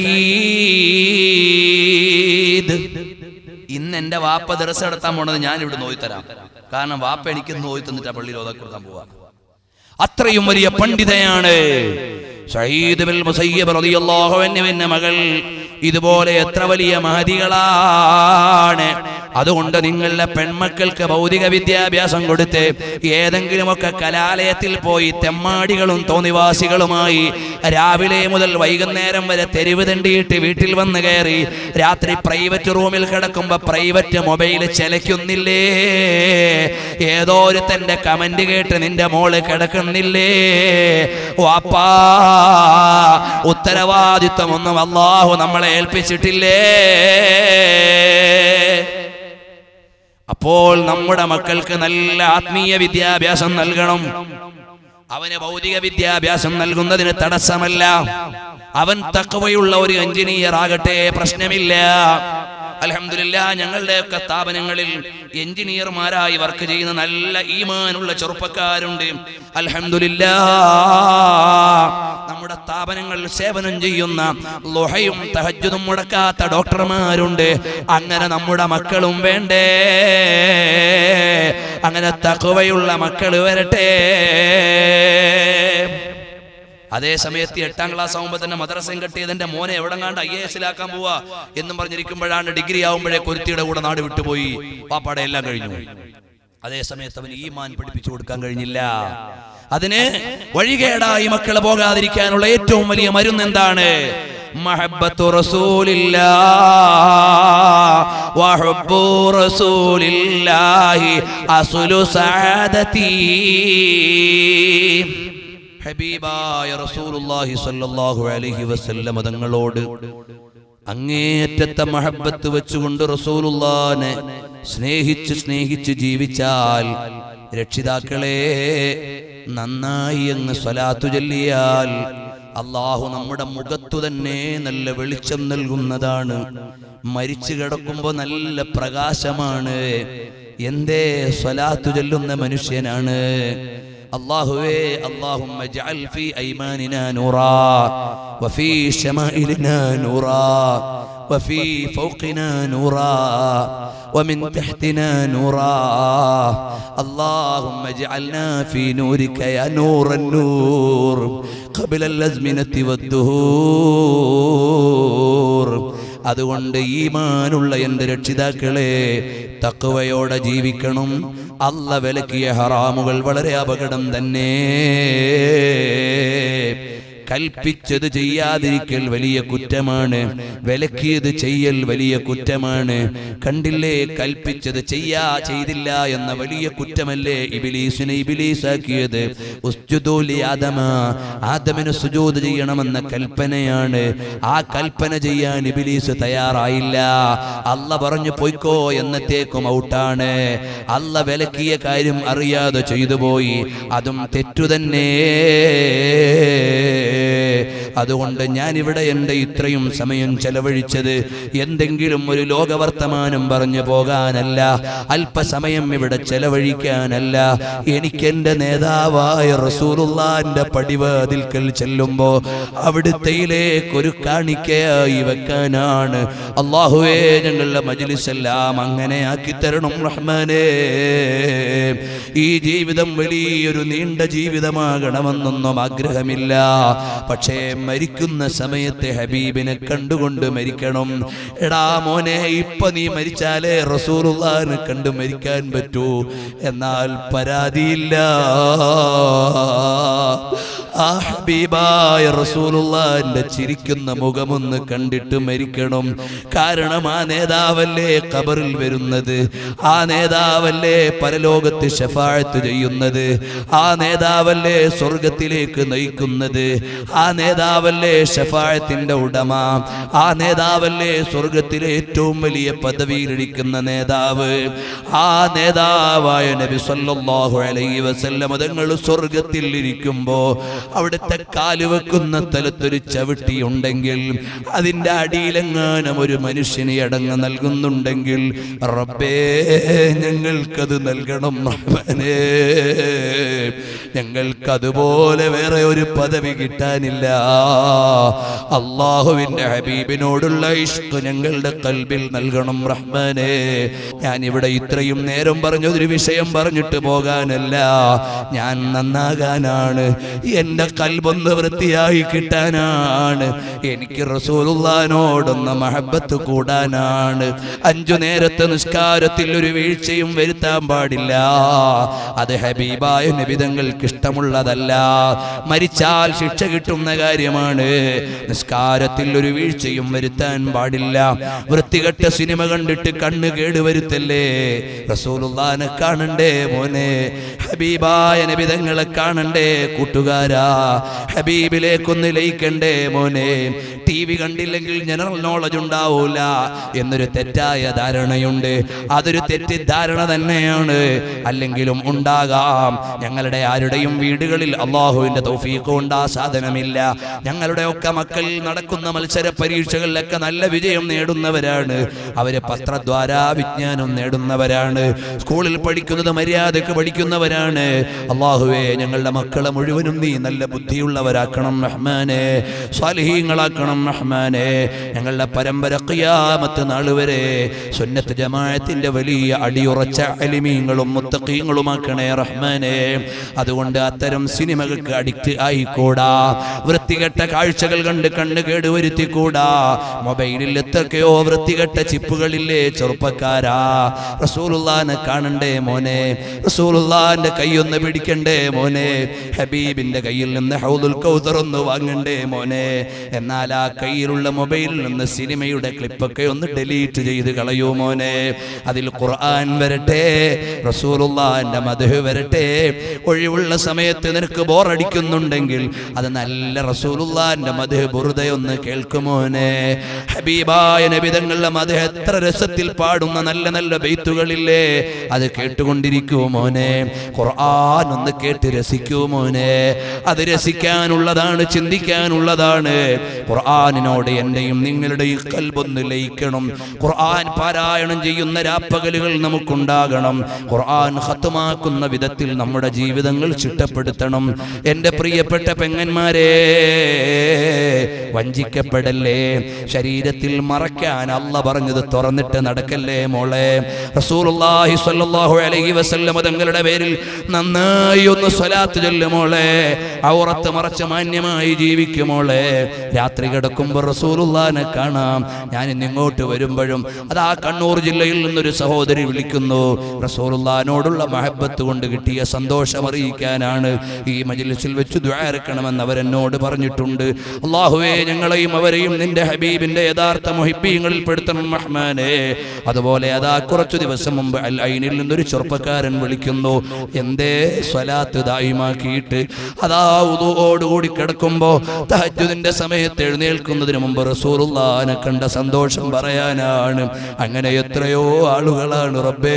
സഈദ് ഇന്ന് എന്റെ വാപ്പ ദർസ് നടത്താൻ പോണത് ഞാൻ ഇവിടെ നോയി തരാം കാരണം വാപ്പ എനിക്ക് നോയി തന്നിട്ട് ആ പള്ളിയിൽ ഓതാ കൊടുക്കാൻ പോവാ അത്രയും വലിയ പണ്ഡിതയാണ് സയ്യിദ് ബിൻ മുസയ്യബ് റളിയല്ലാഹു അൻഹുവിന്റെ മകൾ ഇതുപോലെ എത്ര വലിയ മഹതികളാണ് അതുകൊണ്ട് നിങ്ങളുടെ പെൺമക്കൾക്ക് ഭൗതിക വിദ്യാഭ്യാസം കൊടുത്ത് ഏതെങ്കിലുമൊക്കെ കലാലയത്തിൽ പോയി തെമ്മാടികളും തോന്നിവാസികളുമായി രാവിലെ മുതൽ വൈകുന്നേരം വരെ തെരുവ് തണ്ടിയിട്ട് വീട്ടിൽ വന്ന് കയറി രാത്രി പ്രൈവറ്റ് റൂമിൽ കിടക്കുമ്പോ പ്രൈവറ്റ് മൊബൈൽ ചെലയ്ക്കുന്നില്ലേ ഏതോ ഒരു തന്റെ കമന്റ് കേട്ട് നിന്റെ മോള് കിടക്കുന്നില്ലേ വാപ്പാ ഉത്തരവാദിത്വം ഒന്നും അള്ളാഹു നമ്മളെ ഏൽപ്പിച്ചിട്ടില്ലേ അപ്പോൾ നമ്മുടെ മക്കൾക്ക് നല്ല ആത്മീയ വിദ്യാഭ്യാസം നൽകണം അവന് ഭൗതിക വിദ്യാഭ്യാസം നൽകുന്നതിന് തടസ്സമല്ല അവൻ തക്കവയുള്ള ഒരു എഞ്ചിനീയർ ആകട്ടെ പ്രശ്നമില്ല അലഹമില്ല ഞങ്ങളുടെയൊക്കെ സ്ഥാപനങ്ങളിൽ എഞ്ചിനീയർമാരായി വർക്ക് ചെയ്യുന്ന നല്ല ഈമാനുള്ള ചെറുപ്പക്കാരുണ്ട് അലഹമില്ല നമ്മുടെ സ്ഥാപനങ്ങളിൽ സേവനം ചെയ്യുന്ന ലുഹയും തഹജ്ജുദും മുടക്കാത്ത ഡോക്ടർമാരുണ്ട് അങ്ങനെ നമ്മുടെ മക്കളും വേണ്ടേ അങ്ങനെ തക്കവയുള്ള മക്കൾ വരട്ടെ അതേ സമയത്ത് എട്ടാം ക്ലാസ് ആകുമ്പോൾ തന്നെ മദ്രസയും കെട്ടിയത് എന്റെ മോനെ എവിടെ കണ്ട് ഐ എ എസിലാക്കാൻ പോവാ എന്നും പറഞ്ഞിരിക്കുമ്പോഴാണ് ഡിഗ്രി ആവുമ്പോഴേ കൊരുത്തിയുടെ കൂടെ നാട് വിട്ടുപോയി പാപ്പാടെ എല്ലാം കഴിഞ്ഞു അതേ സമയത്ത് അവന് ഈ മാൻ പഠിപ്പിച്ചു കൊടുക്കാൻ കഴിഞ്ഞില്ല അതിന് വഴികേടായി മക്കളെ പോകാതിരിക്കാനുള്ള ഏറ്റവും വലിയ മരുന്ന് എന്താണ് മഹബത്തു റസൂലില്ലാ വഹബ്ബു റസൂലില്ലാഹി അസ്ലു സഅദതി ഹബീബായ റസൂലുള്ളാഹി സ്വല്ലല്ലാഹു അലൈഹി വസല്ലം തങ്ങളോട് അങ്ങേയറ്റത്തെ മഹബത്ത് വെച്ചുകൊണ്ട് റസൂലുള്ളാനെ സ്നേഹിച്ച് സ്നേഹിച്ച് ജീവിച്ചാൽ രക്ഷിതാക്കളെ നന്നായി അങ്ങ് സ്വലാത്തു ചൊല്ലിയാൽ അള്ളാഹു നമ്മുടെ മുഖത്തു തന്നെ നല്ല വെളിച്ചം നൽകുന്നതാണ് മരിച്ചു കിടക്കുമ്പോ നല്ല പ്രകാശമാണ് എന്തേ സ്വലാത്തു ചൊല്ലുന്ന മനുഷ്യനാണ് അള്ളാഹുവേ اللهم اجعل في ايماننا نورا وفي شمائلنا نورا وفي فوقنا نورا ومن تحتنا نورا اللهم اجعلنا في نورك يا نور النور قبل الازمنه والدهور അതുകൊണ്ട് ഈമാനുള്ള എൻ്റെ രക്ഷിതാക്കളെ തക്കവയോടെ ജീവിക്കണം അല്ല വിലക്കിയ ഹറാമുകൾ വളരെ അപകടം തന്നെ കൽപ്പിച്ചത് ചെയ്യാതിരിക്കൽ വലിയ കുറ്റമാണ് വിലക്കിയത് ചെയ്യൽ വലിയ കുറ്റമാണ് കണ്ടില്ലേ കൽപ്പിച്ചത് ചെയ്യാ ചെയ്തില്ല എന്ന വലിയ കുറ്റമല്ലേ ഇബിലീസിനെ ഇബിലീസാക്കിയത് ഉസ്ജുദൂലി ആദമ ആദമിന് സുജൂദ് ചെയ്യണമെന്ന കൽപ്പനയാണ് ആ കൽപ്പന ചെയ്യാൻ ഇബിലീസ് തയ്യാറായില്ല അല്ല പറഞ്ഞു പോയിക്കോ എന്നത്തേക്കും ഔട്ടാണ് അല്ല വിലക്കിയ കാര്യം അറിയാതെ ചെയ്തു പോയി അതും തെറ്റു തന്നെ അതുകൊണ്ട് ഞാൻ ഇവിടെ എൻ്റെ ഇത്രയും സമയം ചെലവഴിച്ചത് എന്തെങ്കിലും ഒരു ലോകവർത്തമാനം പറഞ്ഞു പോകാനല്ല അല്പസമയം ഇവിടെ ചെലവഴിക്കാനല്ല എനിക്ക് എൻ്റെ നേതാവായ റസൂലുള്ളാന്റെ പടിവാതിൽക്കൽ ചെല്ലുമ്പോ അവിടുത്തെയിലേക്ക് ഒരു കാണിക്കയായി വെക്കാനാണ് അള്ളാഹുവേ ഞങ്ങളുടെ മജിലിസെല്ലാം അങ്ങനെ ആക്കി തരണം റഹ്മാനേ ഈ ജീവിതം വലിയൊരു നീണ്ട ജീവിതമാകണമെന്നൊന്നും ആഗ്രഹമില്ല പക്ഷേ മരിക്കുന്ന സമയത്ത് ഹബീബിനെ കണ്ടുകൊണ്ട് മരിക്കണം എടാ മോനെ ഇപ്പൊ നീ മരിച്ചാലേ റസൂലുള്ളാനെ കണ്ടു മരിക്കാൻ പറ്റൂ എന്നാൽ പരാതിയില്ല ആ ഹബീബായ റസൂലുള്ളാന്റെ ചിരിക്കുന്ന മുഖമൊന്ന് കണ്ടിട്ട് മരിക്കണം കാരണം ആ നേതാവല്ലേ ഖബറിൽ വരുന്നത് ആ നേതാവല്ലേ പരലോകത്ത് ഷഫാഴത്ത് ചെയ്യുന്നത് ആ നേതാവല്ലേ സ്വർഗത്തിലേക്ക് നയിക്കുന്നത് ആ നേതാവല്ലേ ഷഫാഴത്തിന്റെ ഉടമ ആ നേതാവല്ലേ സ്വർഗത്തിലെ ഏറ്റവും വലിയ പദവിയിലിരിക്കുന്ന നേതാവ് ആ നേതാവായ നബി സല്ലല്ലാഹു അലൈഹി വസല്ലം തങ്ങൾ സ്വർഗത്തിൽ ഇരിക്കുമ്പോ അവിടുത്തെ കാല് വെക്കുന്ന സ്ഥലത്തൊരു ചവിട്ടി ഉണ്ടെങ്കിൽ അതിന്റെ അടിയിലെങ്ങാനും ഒരു മനുഷ്യന് അടങ്ങ് നൽകുന്നുണ്ടെങ്കിൽ റബ്ബേ ഞങ്ങൾക്കത് നൽകണം റഹ്മാനേ ഞങ്ങൾക്ക് അതുപോലെ വേറെ ഒരു പദവി കിട്ടാനില്ല അള്ളാഹുവിന്റെ ഹബീബിനോടുള്ള ഇഷ്ക് ഞങ്ങളുടെ കൽബിൽ നൽകണം റഹ്മാനെ ഞാൻ ഇവിടെ ഇത്രയും നേരം പറഞ്ഞൊരു വിഷയം പറഞ്ഞിട്ട് പോകാനല്ല ഞാൻ നന്നാകാനാണ് എന്നെ എന്റെ കൽബൊന്ന് വൃത്തിയായി കിട്ടാനാണ് എനിക്ക് റസൂലുള്ളാനോടൊന്ന് മഹബത്ത് കൂടാനാണ് അഞ്ചു നേരത്തെ നിസ്കാരത്തിൽ ഒരു വീഴ്ചയും വരുത്താൻ പാടില്ല അത് ഹബീബായ നിബിതങ്ങൾക്ക് ഇഷ്ടമുള്ളതല്ല മരിച്ചാൽ ശിക്ഷ കിട്ടുന്ന കാര്യമാണ് നിസ്കാരത്തിൽ ഒരു വീഴ്ചയും വരുത്താൻ പാടില്ല വൃത്തികെട്ട സിനിമ കണ്ടിട്ട് കണ്ണ് കേടുവരുത്തല്ലേ റസൂലുള്ളാനെ കാണണ്ടേ മോനെ ഹബീബായ നബിതങ്ങളെ കാണണ്ടേ കൂട്ടുകാരാ ഹബീബിലേക്കൊന്ന് ലയിക്കണ്ടേ മോനെ ടി വി കണ്ടില്ലെങ്കിൽ ജനറൽ നോളജ് ഉണ്ടാവൂല എന്നൊരു തെറ്റായ ധാരണയുണ്ട് അതൊരു തെറ്റിദ്ധാരണ തന്നെയാണ് അല്ലെങ്കിലും ഉണ്ടാകാം ഞങ്ങളുടെ ആരുടെയും വീടുകളിൽ അള്ളാഹുവിന്റെ തൗഫീഖ് കൊണ്ട് ആ സാധനമില്ല ഞങ്ങളുടെ ഒക്കെ മക്കൾ നടക്കുന്ന മത്സര പരീക്ഷകളിലൊക്കെ നല്ല വിജയം നേടുന്നവരാണ് അവര് പത്രദ്വാര വിജ്ഞാനം നേടുന്നവരാണ് സ്കൂളിൽ പഠിക്കുന്നത് മര്യാദക്ക് പഠിക്കുന്നവരാണ് അള്ളാഹുവേ ഞങ്ങളുടെ മക്കളെ മുഴുവനും നീ നല്ല ബുദ്ധിയുള്ളവരാക്കണം റഹ്മാനെ സ്വാലിഹീങ്ങളാക്കണം റഹ്മാനെ ഞങ്ങളുടെ പരമ്പര ഖിയാമത്ത് നാൾ വരെ സുന്നത്ത് ജമാഅത്തിന്റെ വലിയ അടിയുറച്ച അലിമീങ്ങളും മുത്തഖീങ്ങളുമാക്കണേ റഹ്മാനെ അതുകൊണ്ട് അത്തരം സിനിമകൾക്ക് അഡിക്റ്റ് ആയിക്കൂടാ വൃത്തികെട്ട കാഴ്ചകൾ കണ്ട് കണ്ണ് കേടുവരുത്തിക്കൂടാ മൊബൈലിൽ എത്രയൊക്കെയോ വൃത്തികെട്ട ചിപ്പുകളില്ലേ ചെറുപ്പക്കാരാ റസൂലുള്ളാനെ കാണണ്ടേ മോനെ റസൂലുള്ളാന്റെ കൈയൊന്ന് പിടിക്കണ്ടേ മോനെ ഹബീബിന്റെ കയ്യിൽ നിന്ന് ഹൗദുൽ കൗസർ ഒന്ന് വാങ്ങണ്ടേ മോനെ എന്നാൽ ആ കയ്യിലുള്ള മൊബൈലിൽ നിന്ന് സിനിമയുടെ ക്ലിപ്പൊക്കെ ഒന്ന് ഡിലീറ്റ് ചെയ്ത് കളയൂ മോനെ അതിൽ ഖുർആൻ വരട്ടെ റസൂലുള്ളാന്റെ മധു വരട്ടെ ഒഴിവുള്ള സമയത്ത് നിനക്ക് ബോറടിക്കുന്നുണ്ടെങ്കിൽ അത് നല്ല റസൂലുള്ളാന്റെ മധു ബുറുദയൊന്ന് കേൾക്കുമോനെ ഹബീബായ നബിതങ്ങളുടെ മധു എത്ര രസത്തിൽ പാടുന്ന നല്ല നല്ല ബെയ്ത്തുകളില്ലേ അത് കേട്ടുകൊണ്ടിരിക്കൂ മോനെ ഖുർആൻ ഒന്ന് കേട്ട് രസിക്കൂ മോനെ അത് രസിക്കാനുള്ളതാണ് ചിന്തിക്കാനുള്ളതാണ് ഖുർആനിനോട് എന്റെയും നിങ്ങളുടെയും കൽബൊന്ന് ലയിക്കണം ഖുർആൻ പാരായണം ചെയ്യുന്ന രാപ്പകലുകൾ നമുക്കുണ്ടാകണം ഖുർആൻ ഹത്തുമാക്കുന്ന വിധത്തിൽ നമ്മുടെ ജീവിതങ്ങൾ ചിട്ടപ്പെടുത്തണം എൻ്റെ പ്രിയപ്പെട്ട പെങ്ങന്മാരെ വഞ്ചിക്കപ്പെടല്ലേ ശരീരത്തിൽ മറയ്ക്കാൻ അല്ല പറഞ്ഞത് തുറന്നിട്ട് നടക്കല്ലേ മോളെ റസൂലുള്ളാഹി സ്വല്ലല്ലാഹു അലൈഹി വസല്ലം തങ്ങളുടെ പേരിൽ നന്നായി ഒന്ന് സ്വലാത്ത് ചൊല്ലു മോളെ ഔറത്ത് മറച്ച് മാന്യമായി ജീവിക്കും മോളെ രാത്രി കിടക്കുമ്പോൾ റസൂലുള്ളാനെ കാണാം ഞാൻ ഇന്ന് ഇങ്ങോട്ട് വരുമ്പോഴും അതാ കണ്ണൂർ ജില്ലയിൽ നിന്നൊരു സഹോദരി വിളിക്കുന്നു റസൂലുള്ളാനോടുള്ള മഹബത്ത് കൊണ്ട് കിട്ടിയ സന്തോഷം അറിയിക്കാനാണ് ഈ മജിലിസിൽ വെച്ച് ദ്വാരക്കണമെന്ന് അവരെന്നോട് പറഞ്ഞിട്ടുണ്ട് അള്ളാഹുവേ ഞങ്ങളെയും അവരെയും നിന്റെ ഹബീബിന്റെ യഥാർത്ഥ മൊഹിബീങ്ങളിൽ പെടുത്തണം റഹ്മാനെ അതുപോലെ അതാ കുറച്ചു ദിവസം മുമ്പ് അൽ ഐനിൽ നിന്നൊരു ചെറുപ്പക്കാരൻ വിളിക്കുന്നു എന്തേ സ്വലാത്ത് ദായിമാക്കിയിട്ട് അതാ ഉദുവോടുകൂടി കിടക്കുമ്പോ തഹജുദിന്റെ സമയത്ത് എഴുന്നേൽക്കുന്നതിന് മുമ്പ് റസൂലുള്ളാനെ കണ്ട സന്തോഷം പറയാനാണ് അങ്ങനെ എത്രയോ ആളുകളാണ് റബ്ബേ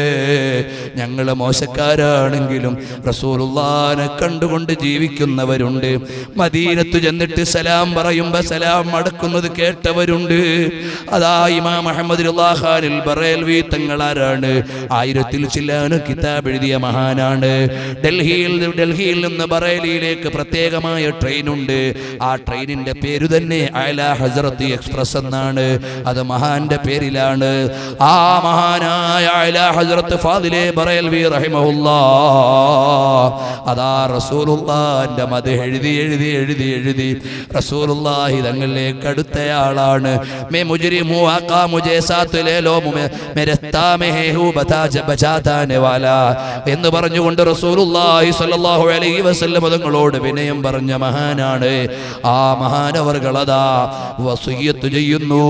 ഞങ്ങള് മോശക്കാരാണെങ്കിലും റസൂലുള്ളാനെ കണ്ടുകൊണ്ട് ജീവിക്കുന്നവരുണ്ട് മദീനത്ത് ചെന്നിട്ട് സലാം പറയുമ്പോ സലാം അടക്കുന്നത് കേട്ടവരുണ്ട് അതാ ഇമാം അഹമ്മദ് ഖാനിൽ ബറേൽവി തങ്ങളാരാണ് ആയിരത്തിൽ ചില്ലാന് കിതാബ് എഴുതിയ മഹാനാണ് ഡൽഹിയിൽ ഡൽഹിയിൽ നിന്ന് ബറേലിയിലേക്ക് പ്രത്യേകമായ ട്രെയിൻ ഉണ്ട് ആ ട്രെയിനിന്റെ പേര് തന്നെ അയല ഹസറത്ത് എക്സ്പ്രസ് എന്നാണ് അത് മഹാന്റെ പേരിലാണ് ആ മഹാനായ അയല ഹസറത്ത് ഫാദിലെ ബറേൽവി റഹിമഹുല്ലാ അതാ റസൂലുള്ളാന്റെ മത് എഴുതി എഴുതി എഴുതി എഴുതി റസൂലുള്ളാഹി തങ്ങളിലേക്ക് അടുത്തയാളാണ് മേ മുജ്രിമു ആക്കാ മുജേ സാത്ത് ലേ ലോ മുമെ മേരെ താമെ ഹേ ഹൂ ബതാ ജ ബജാതാനെ വാലാ എന്ന് പറഞ്ഞുകൊണ്ട് റസൂലുള്ളാഹി സ്വല്ലല്ലാഹു അലൈഹി വസല്ലം തങ്ങളോട് വിനയം പറഞ്ഞ മഹാനാണ് ആ മഹാനവർകളതാ വസിയത്ത് ചെയ്യുന്നു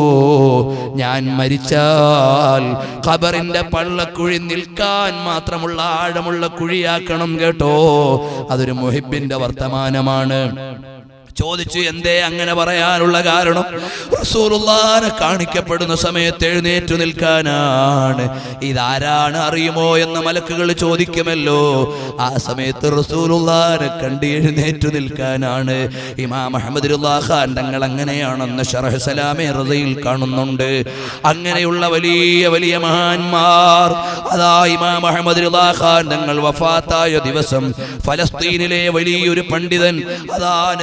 ഞാൻ മരിച്ചാൽ ഖബറിന്റെ പള്ളക്കുഴി നിൽക്കാൻ മാത്രമുള്ള ആഴമുള്ള കുഴിയാക്കണം കേട്ടോ അതൊരു മുഹിബിന്റെ വർത്തമാനമാണ് ചോദിച്ചു എന്തേ അങ്ങനെ പറയാനുള്ള കാരണം റസൂലുള്ളാനെ കാണിക്കപ്പെടുന്ന സമയത്ത് എഴുന്നേറ്റു നിൽക്കാനാണ് ഇതാരാണ് അറിയുമോ എന്ന് മലക്കുകൾ ചോദിക്കുമല്ലോ ആ സമയത്ത് റസൂലുള്ളാനെ കണ്ട് എഴുന്നേറ്റു നിൽക്കാനാണ് ഇമാം അഹമ്മദ് ഖാൻ തങ്ങൾ അങ്ങനെയാണെന്ന് ഷറഹ് സലാമെ റസയിൽ കാണുന്നുണ്ട് അങ്ങനെയുള്ള വലിയ വലിയ മഹാന്മാർ അതാ ഇമാം അഹമ്മദ് ഖാൻ തങ്ങൾ വഫാത്തായ ദിവസം ഫലസ്തീനിലെ വലിയൊരു പണ്ഡിതൻ അതാ നബി സല്ലല്ലാഹു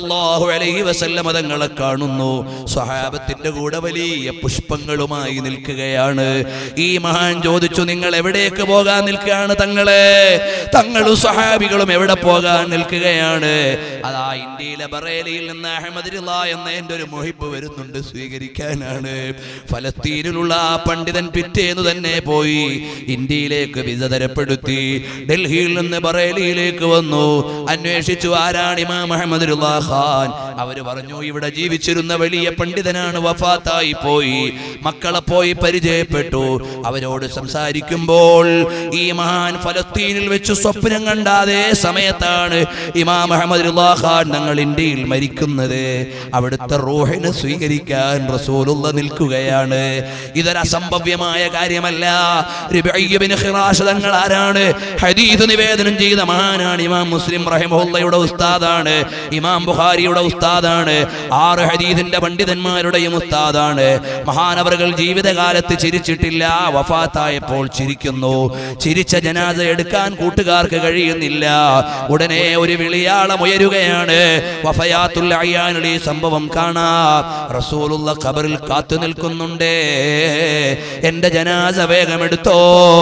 സല്ലല്ലാഹു അലൈഹി വസല്ലമ തങ്ങളെ കാണുന്നു സ്വഹാബത്തിന്റെ കൂടെ വലിയ പുഷ്പങ്ങളുമായി നിൽക്കുകയാണ് ഈ മഹാൻ ചോദിച്ചു നിങ്ങൾ എവിടേക്ക് പോകാൻ നിൽക്കുകയാണ് തങ്ങളെ തങ്ങളും സ്വഹാബികളും എവിടെ പോകാൻ നിൽക്കുകയാണ് അതാ ഇന്ത്യയിലെ ബറേലിയിൽ നിന്ന് അഹമ്മദ് റിള എന്ന എൻ്റെ ഒരു മൊഹിബ് വരുന്നുണ്ട് സ്വീകരിക്കാനാണ് ഫലസ്തീനിലുള്ള ആ പണ്ഡിതൻ പിറ്റേന്ന് തന്നെ പോയി ഇന്ത്യയിലേക്ക് വിസ തരപ്പെടുത്തി ഡൽഹിയിൽ നിന്ന് ബറേലിയിലേക്ക് വന്നു അന്വേഷിച്ചു ആരാണ് ഇമാം മുഹമ്മദ് റുല്ലാ ഖാൻ അവര് പറഞ്ഞു ഇവിടെ ജീവിച്ചിരുന്ന വലിയ പണ്ഡിതനാണ് വഫാത്തായി പോയി മക്കളെ പോയി പരിചയപ്പെട്ടു അവരോട് സംസാരിക്കുമ്പോൾ ഈ മഹാൻ ഫലസ്തീനിൽ വെച്ച് സ്വപ്നം കണ്ട അതേ സമയത്താണ് ഇമാം മുഹമ്മദ് റുല്ലാ ഖാൻ ഞങ്ങൾ ഇന്ത്യയിൽ മരിക്കുന്നത് അവിടുത്തെ റൂഹിനെ സ്വീകരിക്കാൻ റസൂലുള്ള നിൽക്കുകയാണ് ഇതൊരു അസംഭവ്യമായ കാര്യമല്ല റിബഈ ബിൻ ഖിറാശ് തങ്ങൾ ആരാണ് ഹദീസ് നിവേദനം ചെയ്ത മഹാനാണ് ഇമാം മുസ്ലിം റഹിമഹുല്ലയുടെ ഉസ്താദാണ് ഇമാം ബുഖാരിയുടെ ഉസ്താദാണ് ആറ് ഹദീസിന്റെ പണ്ഡിതന്മാരുടെയും ഉസ്താദാണ് മഹാനവറുകൾ ജീവിതകാലത്ത് ചിരിച്ചിട്ടില്ല വഫാത്തായപ്പോൾ ചിരിക്കുന്നു ചിരിച്ച ജനാസ എടുക്കാൻ കൂട്ടുകാർക്ക് കഴിയുന്നില്ല ഉടനെ ഒരു വിളിയാളം ഉയരുകയാണ് വഫയാത്തുൽ അയ്യാനുടെ ഈ സംഭവം കാണാം റസൂലുള്ള ഖബറിൽ കാത്തു നിൽക്കുന്നുണ്ടേ എന്റെ ജനാസ വേഗമെടുത്തോ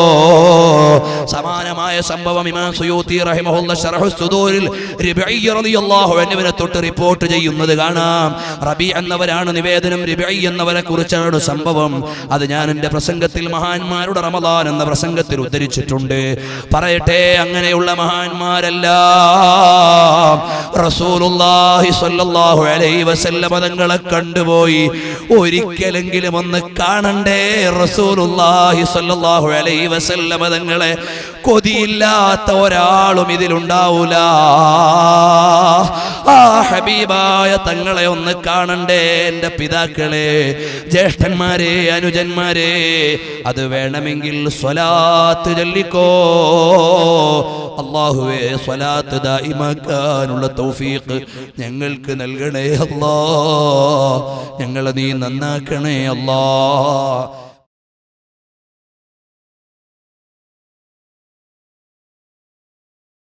സമാനമായ സംഭവം ഇമാം സുയൂത്തി റഹിമഹുല്ല ശറഹു സുദൂരിൽ റിബഈ റളിയല്ലാഹു അൻഹുവിനെ തൊട്ട് റിപ്പോർട്ട് ചെയ്യുന്നത് കാണാം റബി എന്നവരാണ് നിവേദനം റിബഈ എന്നവരെ കുറിച്ചാണ് സംഭവം അത് ഞാൻ എൻ്റെ പ്രസംഗത്തിൽ മഹാന്മാരുടെ റമദാൻ എന്ന പ്രസംഗത്തിൽ ഉദ്ധരിച്ചിട്ടുണ്ട് പറയട്ടെ അങ്ങനെയുള്ള മഹാന്മാരെല്ലാം റസൂലുള്ളാഹി സ്വല്ലല്ലാഹു അലൈഹി വസല്ലമ തങ്ങളെ കണ്ടുപോയി ഒരിക്കലെങ്കിലും ഒന്ന് കാണണ്ടേ റസൂലുള്ളാഹി സ്വല്ലല്ലാഹു അലൈഹി വസല്ലമ തങ്ങളെ കൊതിയില്ലാത്ത ഒരാളും ഇതിലുണ്ടാവൂല ആ ഹബീബായ തങ്ങളെ ഒന്ന് കാണണ്ടേ എൻ്റെ പിതാക്കളെ ജ്യേഷ്ഠന്മാരെ അനുജന്മാരെ അത് വേണമെങ്കിൽ സ്വലാത്ത് ചൊല്ലിക്കോ അള്ളാഹുവേ സ്വലാത്ത് ദായിമാക്കാനുള്ള തൗഫീഖ് ഞങ്ങൾക്ക് നൽകണേ അല്ലാ ഞങ്ങളെ നീ നന്നാക്കണേ അല്ലാ